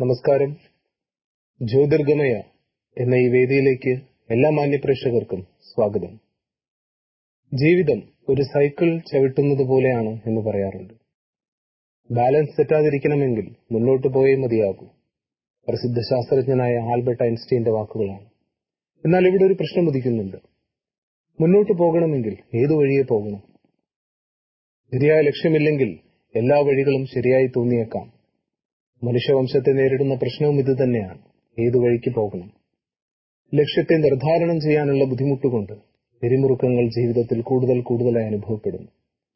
നമസ്കാരം ജ്യോതിർഗമയ എന്ന ഈ വേദിയിലേക്ക് എല്ലാ മാന്യപ്രേക്ഷകർക്കും സ്വാഗതം ജീവിതം ഒരു സൈക്കിൾ ചവിട്ടുന്നത് പോലെയാണ് എന്ന് പറയാറുണ്ട് ബാലൻസ് തെറ്റാതിരിക്കണമെങ്കിൽ മുന്നോട്ട് പോയേ മതിയാകൂ പ്രസിദ്ധ ശാസ്ത്രജ്ഞനായ ആൽബർട്ട് ഐൻസ്റ്റീന്റെ വാക്കുകളാണ് എന്നാൽ ഇവിടെ ഒരു പ്രശ്നം ഉദിക്കുന്നുണ്ട് മുന്നോട്ട് പോകണമെങ്കിൽ ഏതു വഴിയെ പോകണം ശരിയായ ലക്ഷ്യമില്ലെങ്കിൽ എല്ലാ വഴികളും ശരിയായി തോന്നിയേക്കാം മനുഷ്യവംശത്തെ നേരിടുന്ന പ്രശ്നവും ഇത് തന്നെയാണ് ഏതു വഴിക്ക് പോകണം ലക്ഷ്യത്തെ നിർദ്ധാരണം ചെയ്യാനുള്ള ബുദ്ധിമുട്ടുകൊണ്ട് പിരിമുറുക്കങ്ങൾ ജീവിതത്തിൽ കൂടുതൽ കൂടുതലായി അനുഭവപ്പെടുന്നു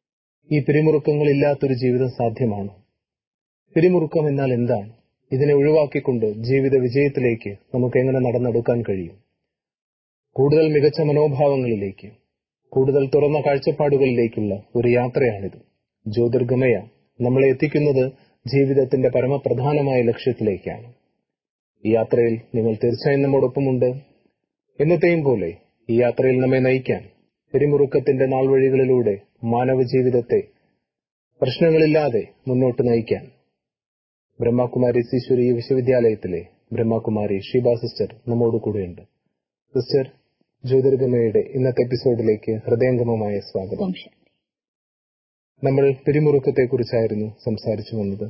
ഈ പിരിമുറുക്കങ്ങൾ ഇല്ലാത്തൊരു ജീവിതം സാധ്യമാണോ പിരിമുറുക്കം എന്നാൽ എന്താണ് ഇതിനെ ഒഴിവാക്കിക്കൊണ്ട് ജീവിത വിജയത്തിലേക്ക് നമുക്ക് എങ്ങനെ നടന്നെടുക്കാൻ കഴിയും കൂടുതൽ മികച്ച മനോഭാവങ്ങളിലേക്ക് കൂടുതൽ തുറന്ന കാഴ്ചപ്പാടുകളിലേക്കുള്ള ഒരു യാത്രയാണിത് ജ്യോതിർഗമയ നമ്മളെ എത്തിക്കുന്നത് ജീവിതത്തിന്റെ പരമപ്രധാനമായ ലക്ഷ്യത്തിലേക്കാണ് ഈ യാത്രയിൽ നിങ്ങൾ തീർച്ചയായും നമ്മോടൊപ്പമുണ്ട് എന്നത്തെയും പോലെ ഈ യാത്രയിൽ നമ്മെ നയിക്കാൻ പിരിമുറുക്കത്തിന്റെ നാൾവഴികളിലൂടെ മാനവ ജീവിതത്തെ പ്രശ്നങ്ങളില്ലാതെ മുന്നോട്ട് നയിക്കാൻ ബ്രഹ്മകുമാരി ഈശ്വരീയ വിശ്വവിദ്യാലയത്തിലെ ബ്രഹ്മകുമാരി ഷീബ സിസ്റ്റർ നമ്മോട് കൂടെയുണ്ട് സിസ്റ്റർ ജ്യോതിർഗമയുടെ ഇന്നത്തെ എപ്പിസോഡിലേക്ക് ഹൃദയംഗമമായ സ്വാഗതം ഓം ശാന്തി നമ്മൾ പിരിമുറുക്കത്തെക്കുറിച്ചായിരുന്നു സംസാരിച്ചു വന്നത്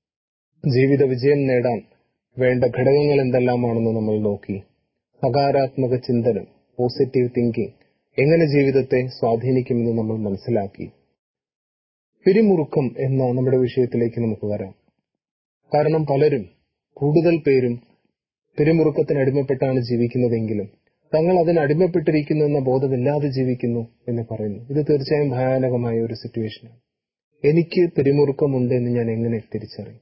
ജീവിത വിജയം നേടാൻ വേണ്ട ഘടകങ്ങൾ എന്തെല്ലാമാണെന്ന് നമ്മൾ നോക്കി സകാരാത്മക ചിന്തനം പോസിറ്റീവ് തിങ്കിങ് എങ്ങനെ ജീവിതത്തെ സ്വാധീനിക്കുമെന്ന് നമ്മൾ മനസ്സിലാക്കി പിരിമുറുക്കം എന്ന നമ്മുടെ വിഷയത്തിലേക്ക് നമുക്ക് വരാം കാരണം പലരും കൂടുതൽ പേരും പിരിമുറുക്കത്തിന് അടിമപ്പെട്ടാണ് ജീവിക്കുന്നതെങ്കിലും തങ്ങൾ അതിന് അടിമപ്പെട്ടിരിക്കുന്നു എന്ന ബോധമില്ലാതെ ജീവിക്കുന്നു എന്ന് പറയുന്നു ഇത് തീർച്ചയായും ഭയാനകമായ ഒരു സിറ്റുവേഷനാണ് എനിക്ക് പിരിമുറുക്കമുണ്ട് എന്ന് ഞാൻ എങ്ങനെ തിരിച്ചറിയും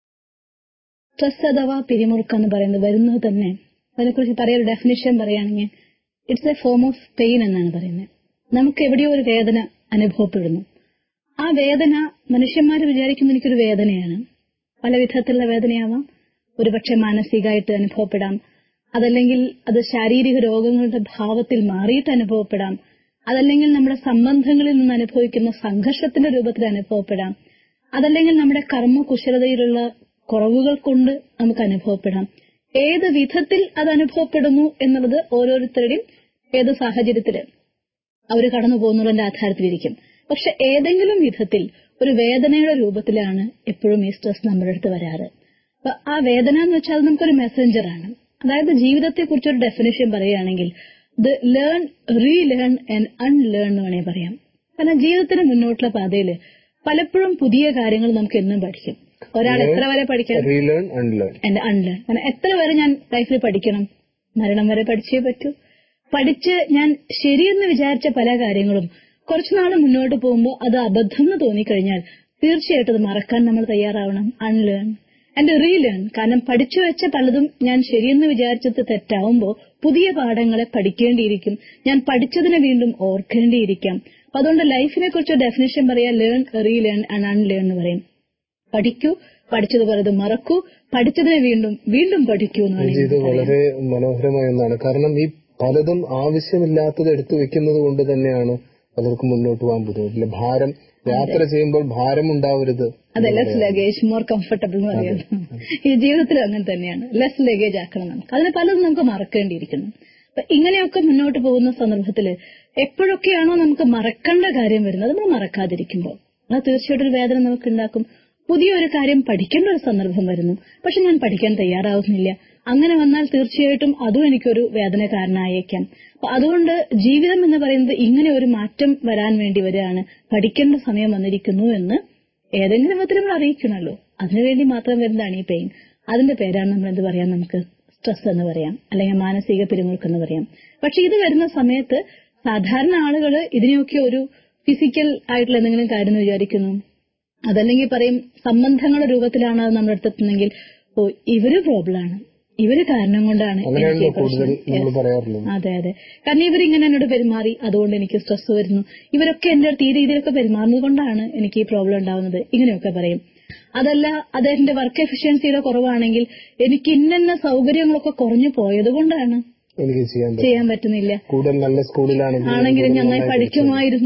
സ്ട്രെസ് അഥവാ പിരിമുറുക്കം എന്ന് പറയുന്നത് വരുന്നത് തന്നെ അതിനെക്കുറിച്ച് പറയാൻ ഡെഫിനിഷൻ പറയുകയാണെങ്കിൽ it's a form of pain എന്നാണ് പറയുന്നത് നമുക്ക് എവിടെയോ ഒരു വേദന അനുഭവപ്പെടുന്നു ആ വേദന മനുഷ്യന്മാർ വിചാരിക്കുന്ന എനിക്കൊരു വേദനയാണ് പല വിധത്തിലുള്ള വേദനയാവാം ഒരുപക്ഷെ മാനസികമായിട്ട് അനുഭവപ്പെടാം അതല്ലെങ്കിൽ അത് ശാരീരിക രോഗങ്ങളുടെ ഭാവത്തിൽ മാറിയിട്ട് അനുഭവപ്പെടാം അതല്ലെങ്കിൽ നമ്മുടെ സംബന്ധങ്ങളിൽ നിന്ന് അനുഭവിക്കുന്ന സംഘർഷത്തിന്റെ രൂപത്തിൽ അനുഭവപ്പെടാം അതല്ലെങ്കിൽ നമ്മുടെ കർമ്മകുശലതയിലുള്ള കുറവുകൾ കൊണ്ട് നമുക്ക് അനുഭവപ്പെടാം ഏത് വിധത്തിൽ അത് അനുഭവപ്പെടുന്നു എന്നുള്ളത് ഓരോരുത്തരുടെയും ഏത് സാഹചര്യത്തില് അവർ കടന്നു പോകുന്നതിന്റെ ആധാരത്തിലിരിക്കും പക്ഷെ ഏതെങ്കിലും വിധത്തിൽ ഒരു വേദനയുടെ രൂപത്തിലാണ് എപ്പോഴും ഈ സ്ട്രെസ് നമ്മുടെ അടുത്ത് വരാറ് അപ്പൊ ആ വേദന എന്ന് വെച്ചാൽ അത് നമുക്കൊരു മെസ്സഞ്ചർ ആണ് അതായത് ജീവിതത്തെ കുറിച്ച് ഒരു ഡെഫിനേഷൻ പറയുകയാണെങ്കിൽ the learn relearn and unlearn എന്ന് വേണമെങ്കിൽ പറയാം കാരണം ജീവിതത്തിന് മുന്നോട്ടുള്ള പാതയിൽ പലപ്പോഴും പുതിയ കാര്യങ്ങൾ നമുക്ക് എന്നും പഠിക്കും ഒരാൾ എത്ര വരെ പഠിക്കാൻ റീലേൺ അൺലേൺ എന്റെ അൺലേൺ കാരണം എത്ര വരെ ഞാൻ ലൈഫിൽ പഠിക്കണം മരണം വരെ പഠിച്ചേ പറ്റൂ പഠിച്ച് ഞാൻ ശരിയെന്ന് വിചാരിച്ച പല കാര്യങ്ങളും കുറച്ചുനാൾ മുന്നോട്ട് പോകുമ്പോൾ അത് അബദ്ധം എന്ന് തോന്നിക്കഴിഞ്ഞാൽ തീർച്ചയായിട്ടും അത് മറക്കാൻ നമ്മൾ തയ്യാറാവണം അൺലേൺ ആൻഡ് റീലേൺ കാരണം പഠിച്ചു വെച്ച പലതും ഞാൻ ശരിയെന്ന് വിചാരിച്ചത് തെറ്റാവുമ്പോൾ പുതിയ പാഠങ്ങളെ പഠിക്കേണ്ടിയിരിക്കും ഞാൻ പഠിച്ചതിനെ വീണ്ടും ഓർക്കേണ്ടിയിരിക്കാം അപ്പൊ അതുകൊണ്ട് ലൈഫിനെ കുറിച്ച് ഡെഫിനേഷൻ പറയാ ലേൺ റീലേൺ ആൻഡ് അൺലേൺ എന്ന് പറയും പഠിക്കൂ പഠിച്ചതുപോലെ അത് മറക്കൂ പഠിച്ചതിനെ വീണ്ടും വീണ്ടും പഠിക്കൂ എന്ന് ഇത് വേണമെങ്കിൽ പറയാം. വളരെ മനോഹരമായ ഒന്നാണ് കാരണം ഈ പലതും ആവശ്യമില്ലാത്തത് എടുത്തു വെക്കുന്നത് കൊണ്ട് തന്നെയാണ് പലർക്കും മുന്നോട്ട് പോകാൻ ബുദ്ധിമുട്ടില്ല ഭാരം യാത്ര ചെയ്യുമ്പോൾ ഭാരം ഉണ്ടാവരുത് അതെ ലെസ് ലഗേജ് മോർ കംഫർട്ടബിൾ എന്ന് പറയുന്നത് ഈ ജീവിതത്തിൽ അങ്ങനെ തന്നെയാണ് ലെസ് ലഗേജ് ആക്കണം നമുക്ക് അതിന് പലതും നമുക്ക് മറക്കേണ്ടിയിരിക്കുന്നു അപ്പൊ ഇങ്ങനെയൊക്കെ മുന്നോട്ട് പോകുന്ന സന്ദർഭത്തിൽ എപ്പോഴൊക്കെയാണോ നമുക്ക് മറക്കേണ്ട കാര്യം വരുന്നത് നമ്മൾ മറക്കാതിരിക്കുമ്പോൾ അത് തീർച്ചയായിട്ടും ഒരു വേദന നമുക്ക് ഉണ്ടാക്കും പുതിയൊരു കാര്യം പഠിക്കേണ്ട ഒരു സന്ദർഭം വരുന്നു പക്ഷെ ഞാൻ പഠിക്കാൻ തയ്യാറാവുന്നില്ല അങ്ങനെ വന്നാൽ തീർച്ചയായിട്ടും അതും എനിക്കൊരു വേദന കാരണമായേക്കാം അപ്പൊ അതുകൊണ്ട് ജീവിതം എന്ന് പറയുന്നത് ഇങ്ങനെ ഒരു മാറ്റം വരാൻ വേണ്ടി വരികയാണ് പഠിക്കേണ്ട സമയം വന്നിരിക്കുന്നു എന്ന് ഏതെങ്കിലും വിധത്തിൽ നമ്മൾ അറിയിക്കണമല്ലോ അതിനുവേണ്ടി മാത്രം വരുന്നതാണ് ഈ പെയിൻ അതിന്റെ പേരാണ് നമ്മൾ എന്ത് പറയാം നമുക്ക് സ്ട്രെസ് എന്ന് പറയാം അല്ലെങ്കിൽ മാനസിക പിരിമുറുക്കം എന്ന് പറയാം പക്ഷെ ഇത് വരുന്ന സമയത്ത് സാധാരണ ആളുകൾ ഇതിനെയൊക്കെ ഒരു ഫിസിക്കൽ ആയിട്ടുള്ള എന്തെങ്കിലും കാര്യം എന്ന് വിചാരിക്കുന്നു അതല്ലെങ്കിൽ പറയും സംബന്ധങ്ങളുടെ രൂപത്തിലാണ് അത് നമ്മുടെ അടുത്തെത്തുന്നെങ്കിൽ ഓ ഇവര് പ്രോബ്ലമാണ് ഇവര് കാരണം കൊണ്ടാണ് എനിക്ക് അങ്ങനെയാണല്ലോ ഈ പ്രശ്നം കൂടുതൽ നമ്മൾ Yes. പറയാറുള്ളത് അതെ അതെ കാരണം ഇവരിങ്ങനെ എന്നോട് പെരുമാറി അതുകൊണ്ട് എനിക്ക് സ്ട്രെസ് വരുന്നു ഇവരൊക്കെ എന്റെ അടുത്ത് ഈ രീതിയിലൊക്കെ പെരുമാറുന്നത് കൊണ്ടാണ് എനിക്ക് ഈ പ്രോബ്ലം ഉണ്ടാവുന്നത് ഇങ്ങനെയൊക്കെ പറയും അതല്ല അദ്ദേഹത്തിന്റെ വർക്ക് എഫിഷ്യൻസിയുടെ കുറവാണെങ്കിൽ എനിക്ക് ഇന്ന സൗകര്യങ്ങളൊക്കെ കുറഞ്ഞു പോയത് കൊണ്ടാണ് എനിക്ക് ചെയ്യാൻ പറ്റും ചെയ്യാൻ പറ്റുന്നില്ല കൂടുതൽ നല്ല സ്കൂളിലാണെങ്കിൽ ആണെങ്കിലും കൂടുതൽ നന്നായി നന്നായി പഠിക്കുമായിരുന്നു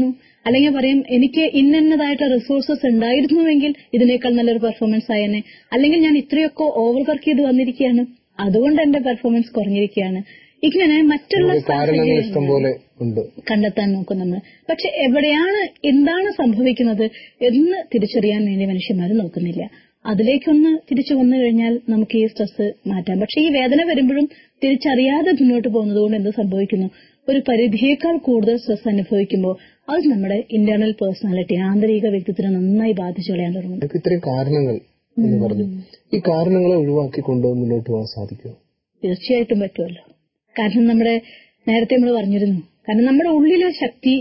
അല്ലെങ്കിൽ പറയും എനിക്ക് ഇന്നതായിട്ടുള്ള റിസോഴ്സസ് ഉണ്ടായിരുന്നുവെങ്കിൽ ഇതിനേക്കാൾ നല്ലൊരു പെർഫോമൻസ് ആയെന്നെ അല്ലെങ്കിൽ ഞാൻ ഇത്രയൊക്കെ ഓവർ വർക്ക് ചെയ്ത് വന്നിരിക്കുകയാണ് അതുകൊണ്ട് എന്റെ പെർഫോമൻസ് കുറഞ്ഞിരിക്കുകയാണ് ഇങ്ങനെ മറ്റുള്ള നമുക്ക് കാരണങ്ങൾ ഇഷ്ടം പോലെ ഉണ്ട് കണ്ടെത്താൻ നോക്കും നമ്മൾ പക്ഷെ എവിടെയാണ് എന്താണ് സംഭവിക്കുന്നത് എന്ന് തിരിച്ചറിയാൻ വേണ്ടി മനുഷ്യന്മാർ നോക്കുന്നില്ല അതിലേക്കൊന്ന് തിരിച്ചു വന്നു കഴിഞ്ഞാൽ നമുക്ക് ഈ സ്ട്രെസ് മാറ്റാം പക്ഷെ ഈ വേദന വരുമ്പോഴും തിരിച്ചറിയാതെ മുന്നോട്ട് പോകുന്നത് കൊണ്ട് എന്ത് സംഭവിക്കുന്നു ഒരു പരിധിയേക്കാൾ കൂടുതൽ സ്ട്രെസ് അനുഭവിക്കുമ്പോൾ അത് നമ്മുടെ ഇന്റേണൽ പേഴ്സണാലിറ്റി ആന്തരിക വ്യക്തിത്വത്തിനെ നന്നായി ബാധിച്ചു കളയാൻ തുടങ്ങും നമുക്ക് ഇത്രയും കാരണങ്ങൾ എന്ന് പറഞ്ഞു ഈ കാരണങ്ങളെ ഒഴിവാക്കിക്കൊണ്ട് മുന്നോട്ട് പോകാൻ സാധിക്കുമോ തീർച്ചയായിട്ടും പറ്റുമല്ലോ കാരണം നമ്മുടെ നേരത്തെ നമ്മൾ പറഞ്ഞിരുന്നു കാരണം നമ്മുടെ ഉള്ളിലെ ശക്തി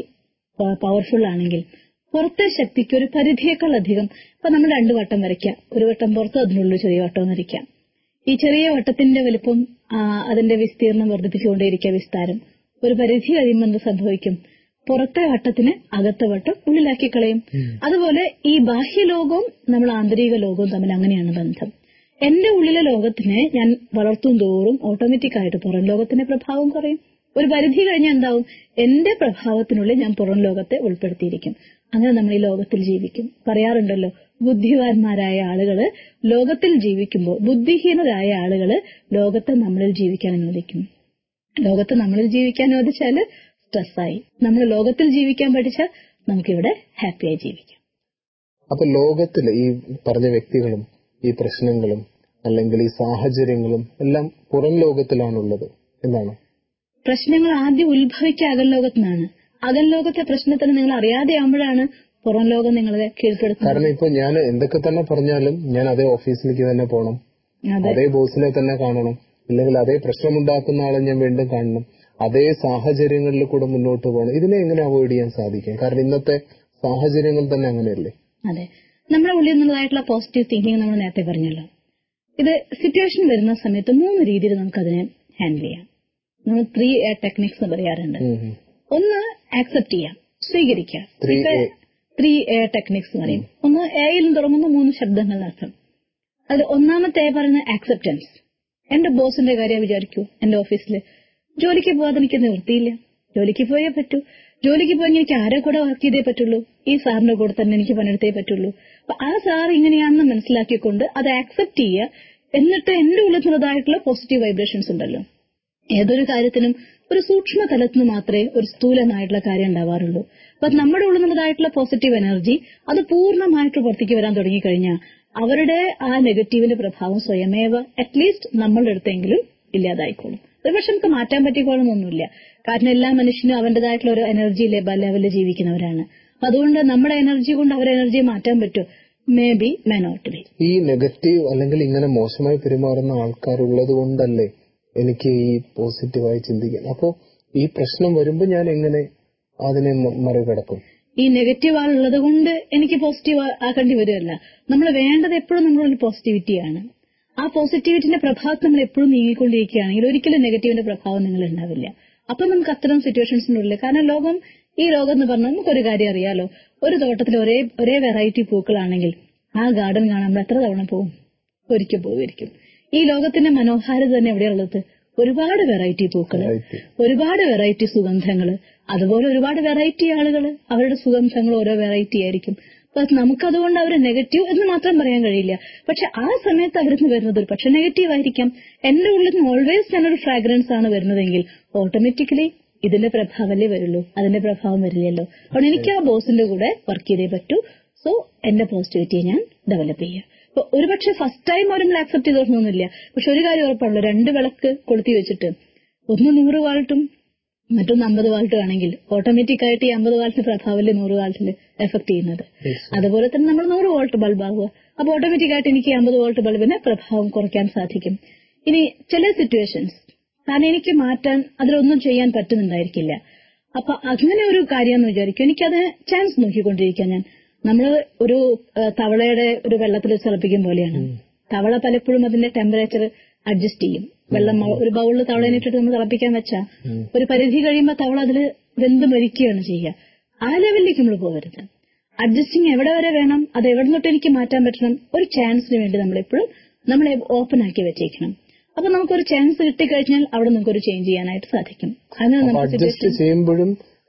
പവർഫുൾ ആണെങ്കിൽ പുറത്തെ ശക്തിക്ക് ഒരു പരിധിയേക്കാൾ അധികം ഇപ്പൊ നമ്മൾ രണ്ടു വട്ടം വരയ്ക്കാം ഒരു വട്ടം പുറത്ത് അതിനുള്ളിൽ ചെറിയ വട്ടം വരയ്ക്കാം ഈ ചെറിയ വട്ടത്തിന്റെ വലുപ്പം ആ, അതിന്റെ വിസ്തീർണം വർദ്ധിപ്പിച്ചുകൊണ്ടേയിരിക്കുക വിസ്താരം ഒരു പരിധി കഴിയുമ്പോൾ എന്ത് സംഭവിക്കും പുറത്തെ വട്ടത്തിന് അകത്തെ വട്ടം ഉള്ളിലാക്കി കളയും അതുപോലെ ഈ ബാഹ്യലോകവും നമ്മൾ ആന്തരിക ലോകവും തമ്മിൽ അങ്ങനെയാണ് ബന്ധം എന്റെ ഉള്ളിലെ ലോകത്തിനെ ഞാൻ വളർത്തും തോറും ഓട്ടോമാറ്റിക് ആയിട്ട് പുറം ലോകത്തിന്റെ പ്രഭാവം കുറയും ഒരു പരിധി കഴിഞ്ഞാൽ എന്താവും എന്റെ പ്രഭാവത്തിനുള്ളിൽ ഞാൻ പുറം ലോകത്തെ ഉൾപ്പെടുത്തിയിരിക്കും അങ്ങനെ നമ്മൾ ഈ ലോകത്തിൽ ജീവിക്കും പറയാറുണ്ടല്ലോ ബുദ്ധിവാന്മാരായ ആളുകള് ലോകത്തിൽ ജീവിക്കുമ്പോൾ ബുദ്ധിഹീനരായ ആളുകള് ലോകത്തെ നമ്മളിൽ ജീവിക്കാൻ അനുവദിക്കും ലോകത്ത് നമ്മളിൽ ജീവിക്കാൻ അനുവദിച്ചാല് സ്ട്രെസ്സായി നമ്മൾ ലോകത്തിൽ ജീവിക്കാൻ പഠിച്ചാൽ നമുക്കിവിടെ ഹാപ്പിയായി ജീവിക്കാം അപ്പൊ ലോകത്തില് ഈ പറഞ്ഞ വ്യക്തികളും ഈ പ്രശ്നങ്ങളും അല്ലെങ്കിൽ ഈ സാഹചര്യങ്ങളും എല്ലാം പുറം ലോകത്തിലാണുള്ളത് എന്നാണ് പ്രശ്നങ്ങൾ ആദ്യം ഉത്ഭവിക്കുക അകൽ ലോകത്തിനാണ് അകൽ ലോകത്തെ പ്രശ്നത്തിന് നിങ്ങൾ അറിയാതെയാകുമ്പോഴാണ് പുറം ലോകം നിങ്ങളെ കീഴ്പ്പെടുത്തുന്നത് കാരണം ഇപ്പൊ ഞാൻ എന്തൊക്കെ തന്നെ പറഞ്ഞാലും ഞാൻ അതേ ഓഫീസിലേക്ക് തന്നെ പോകണം അതെ അതേ ബോസിനെ തന്നെ കാണണം ഇല്ലെങ്കിൽ അതേ പ്രശ്നമുണ്ടാക്കുന്ന ആളെ ഞാൻ വീണ്ടും കാണണം അതേ സാഹചര്യങ്ങളിൽ കൂടെ മുന്നോട്ട് പോകണം ഇതിനെ എങ്ങനെ അവോയ്ഡ് ചെയ്യാൻ സാധിക്കും കാരണം ഇന്നത്തെ സാഹചര്യങ്ങൾ തന്നെ അങ്ങനെയല്ലേ അതെ നമ്മുടെ ഉള്ളിൽ നിന്നുള്ളതായിട്ടുള്ള പോസിറ്റീവ് തിങ്കിങ് നമ്മൾ നേരത്തെ പറഞ്ഞല്ലോ ഇത് സിറ്റുവേഷൻ വരുന്ന സമയത്ത് മൂന്ന് രീതിയിൽ നമുക്കതിനെ ഹാൻഡിൽ ചെയ്യാം നമ്മൾ ത്രീ എ ടെക്നിക്സ് എന്ന് പറയാറുണ്ട് ഉം ഉം. ഒന്ന് ആക്സെപ്റ്റ് ചെയ്യാം സ്വീകരിക്കാം Three A. Three A techniques എന്ന് പറയും ഒന്ന് എയിൽ തുടങ്ങുന്ന മൂന്ന് ശബ്ദങ്ങൾ അർത്ഥം അത് ഒന്നാമത്തെ എ പറയുന്ന ആക്സെപ്റ്റൻസ് എന്റെ ബോസിന്റെ കാര്യം വിചാരിക്കൂ എന്റെ ഓഫീസിൽ ജോലിക്ക് പോകാതെ എനിക്ക് നിവൃത്തിയില്ല ജോലിക്ക് പോയേ പറ്റൂ ജോലിക്ക് പോയി എനിക്ക് ആരെ കൂടെ വർക്ക് ചെയ്തേ പറ്റുള്ളൂ ഈ സാറിന്റെ കൂടെ തന്നെ എനിക്ക് പണിയെടുത്തേ പറ്റുള്ളൂ അപ്പൊ ആ സാർ ഇങ്ങനെയാണെന്ന് മനസ്സിലാക്കിക്കൊണ്ട് അത് ആക്സെപ്റ്റ് ചെയ്യുക എന്നിട്ട് എന്റെ ഉള്ളിലുള്ളതായിട്ടുള്ള പോസിറ്റീവ് വൈബ്രേഷൻസ് ഉണ്ടല്ലോ ഏതൊരു കാര്യത്തിനും ഒരു സൂക്ഷ്മ തലത്തിന് മാത്രമേ ഒരു സ്ഥൂലമായിട്ടുള്ള കാര്യം ഉണ്ടാവാറുള്ളൂ അപ്പൊ നമ്മുടെ ഉള്ളിലുള്ളതായിട്ടുള്ള പോസിറ്റീവ് എനർജി അത് പൂർണ്ണമായിട്ട് പുറത്തേക്ക് വരാൻ തുടങ്ങിക്കഴിഞ്ഞാൽ അവരുടെ ആ നെഗറ്റീവിന്റെ പ്രഭാവം സ്വയമേവ അറ്റ്ലീസ്റ്റ് നമ്മളുടെ അടുത്തെങ്കിലും ഇല്ലാതായിക്കോളും അത് പക്ഷെ നമുക്ക് മാറ്റാൻ പറ്റിക്കോളണമെന്നൊന്നുമില്ല കാരണം എല്ലാ മനുഷ്യനും അവന്റേതായിട്ടുള്ള ഒരു എനർജി ലെവലിൽ ജീവിക്കുന്നവരാണ് അപ്പൊ അതുകൊണ്ട് നമ്മുടെ എനർജി കൊണ്ട് അവരുടെ എനർജിയെ മാറ്റാൻ പറ്റും may be may not be ഈ നെഗറ്റീവ് അല്ലെങ്കിൽ ഇങ്ങനെ മോശമായി പെരുമാറുന്ന ആൾക്കാരുള്ളത് കൊണ്ടല്ലേ എനിക്ക് ഈ പോസിറ്റീവായി ചിന്തിക്കാൻ അപ്പോ ഈ പ്രശ്നം വരുമ്പോ ഞാൻ എങ്ങനെ അതിനെ മ- മറികടക്കും ഈ നെഗറ്റീവ് ആളുള്ളത് കൊണ്ട് എനിക്ക് പോസിറ്റീവ് ആക്കേണ്ടി വരുമല്ല നമ്മൾ വേണ്ടത് എപ്പോഴും നമ്മളൊരു പോസിറ്റിവിറ്റിയാണ് ആ പോസിറ്റിവിറ്റിന്റെ പ്രഭാവത്തിൽ നമ്മൾ എപ്പോഴും നീങ്ങിക്കൊണ്ടിരിക്കുകയാണെങ്കിൽ ഒരിക്കലും നെഗറ്റീവിന്റെ പ്രഭാവം നിങ്ങൾ ഉണ്ടാവില്ല അപ്പൊ നമുക്ക് അത്തരം സിറ്റുവേഷൻസിനുള്ളിൽ കാരണം ലോകം ഈ ലോകം എന്ന് പറഞ്ഞാൽ നമുക്കൊരു കാര്യം അറിയാലോ ഒരു തോട്ടത്തിൽ ഒരേ ഒരേ വെറൈറ്റി പൂക്കളാണെങ്കിൽ ആ ഗാർഡൻ കാണാൻ നമ്മൾ എത്ര തവണ പോകും ഒരിക്കൽ പോകുമായിരിക്കും ഈ ലോകത്തിന്റെ മനോഹാരിത തന്നെ എവിടെയുള്ളത് ഒരുപാട് വെറൈറ്റി പൂക്കള് Variety. ഒരുപാട് വെറൈറ്റി സുഗന്ധങ്ങള് അതുപോലെ ഒരുപാട് വെറൈറ്റി ആളുകൾ അവരുടെ സുഗന്ധങ്ങൾ ഓരോ വെറൈറ്റി ആയിരിക്കും അപ്പൊ നമുക്കതുകൊണ്ട് അവര് നെഗറ്റീവ് എന്ന് മാത്രം പറയാൻ കഴിയില്ല പക്ഷെ ആ സമയത്ത് അവരിന്ന് വരുന്നത് ഒരു പക്ഷെ നെഗറ്റീവ് ആയിരിക്കാം എന്റെ ഉള്ളിൽ നിന്ന് ഓൾവേസ് ഞാനൊരു ഫ്രാഗ്രൻസ് ആണ് വരുന്നതെങ്കിൽ ഓട്ടോമാറ്റിക്കലി ഇതിന്റെ പ്രഭാവമല്ലേ വരുള്ളൂ അതിന്റെ പ്രഭാവം വരില്ലല്ലോ അതുകൊണ്ട് എനിക്ക് ആ ബോസിന്റെ കൂടെ വർക്ക് ചെയ്തേ പറ്റൂ സോ എന്റെ പോസിറ്റിവിറ്റിയെ ഞാൻ ഡെവലപ്പ് ചെയ്യുക അപ്പൊ ഒരുപക്ഷെ ഫസ്റ്റ് ടൈം അവർ നമ്മൾ ആക്സെപ്റ്റ് ചെയ്തോണമെന്നില്ല പക്ഷെ ഒരു കാര്യം ഉറപ്പുള്ളൂ രണ്ട് വിളക്ക് കൊളുത്തി വെച്ചിട്ട് ഒന്ന് നൂറ് വാൾട്ടും മറ്റൊന്ന് അമ്പത് വാൾട്ടും ആണെങ്കിൽ ഓട്ടോമാറ്റിക് ആയിട്ട് ഈ അമ്പത് വാൾട്ട് പ്രഭാവല്ലേ നൂറ് വാൾട്ടിൽ എഫക്ട് ചെയ്യുന്നത് അതുപോലെ തന്നെ നമ്മൾ നൂറ് വോൾട്ട് ബൾബ് ആകുക അപ്പൊ ഓട്ടോമാറ്റിക് ആയിട്ട് എനിക്ക് അമ്പത് വോൾട്ട് ബൾബിന് പ്രഭാവം കുറയ്ക്കാൻ സാധിക്കും ഇനി ചില സിറ്റുവേഷൻസ് കാരണം എനിക്ക് മാറ്റാൻ അതിലൊന്നും ചെയ്യാൻ പറ്റുന്നുണ്ടായിരിക്കില്ല അപ്പൊ അങ്ങനെ ഒരു കാര്യം എന്ന് വിചാരിക്കും എനിക്കത് ചാൻസ് നോക്കിക്കൊണ്ടിരിക്കാൻ ഞാൻ നമ്മൾ ഒരു ആ, തവളയുടെ ഒരു വെള്ളത്തിൽ തിളപ്പിക്കും പോലെയാണ് തവള പലപ്പോഴും അതിന്റെ ടെമ്പറേച്ചർ അഡ്ജസ്റ്റ് ചെയ്യും വെള്ളം മ- ഒരു ബൗളിൽ തവളേനെ ഇട്ടിട്ട് നമ്മൾ തിളപ്പിക്കാൻ വെച്ചാൽ ഒരു പരിധി കഴിയുമ്പോൾ തവള അതിൽ വെന്ത് മരിക്കുകയാണ് ചെയ്യുക ആ ലെവലിലേക്ക് നമ്മൾ പോകരുത് അഡ്ജസ്റ്റിംഗ് എവിടെ വരെ വേണം അത് എവിടെ നിന്നിട്ട് എനിക്ക് മാറ്റാൻ പറ്റണം ഒരു ചാൻസിന് വേണ്ടി നമ്മൾ എപ്പോഴും നമ്മളെ ഓപ്പൺ ആക്കി വെച്ചേക്കണം അപ്പൊ നമുക്കൊരു ചാൻസ് കിട്ടിക്കഴിഞ്ഞാൽ അവിടെ നമുക്കൊരു ചേഞ്ച് ചെയ്യാനായിട്ട് സാധിക്കും അതിന് അപ്പൊ നമുക്ക് അഡ്ജസ്റ്റ് ചെയ്യുമ്പോഴും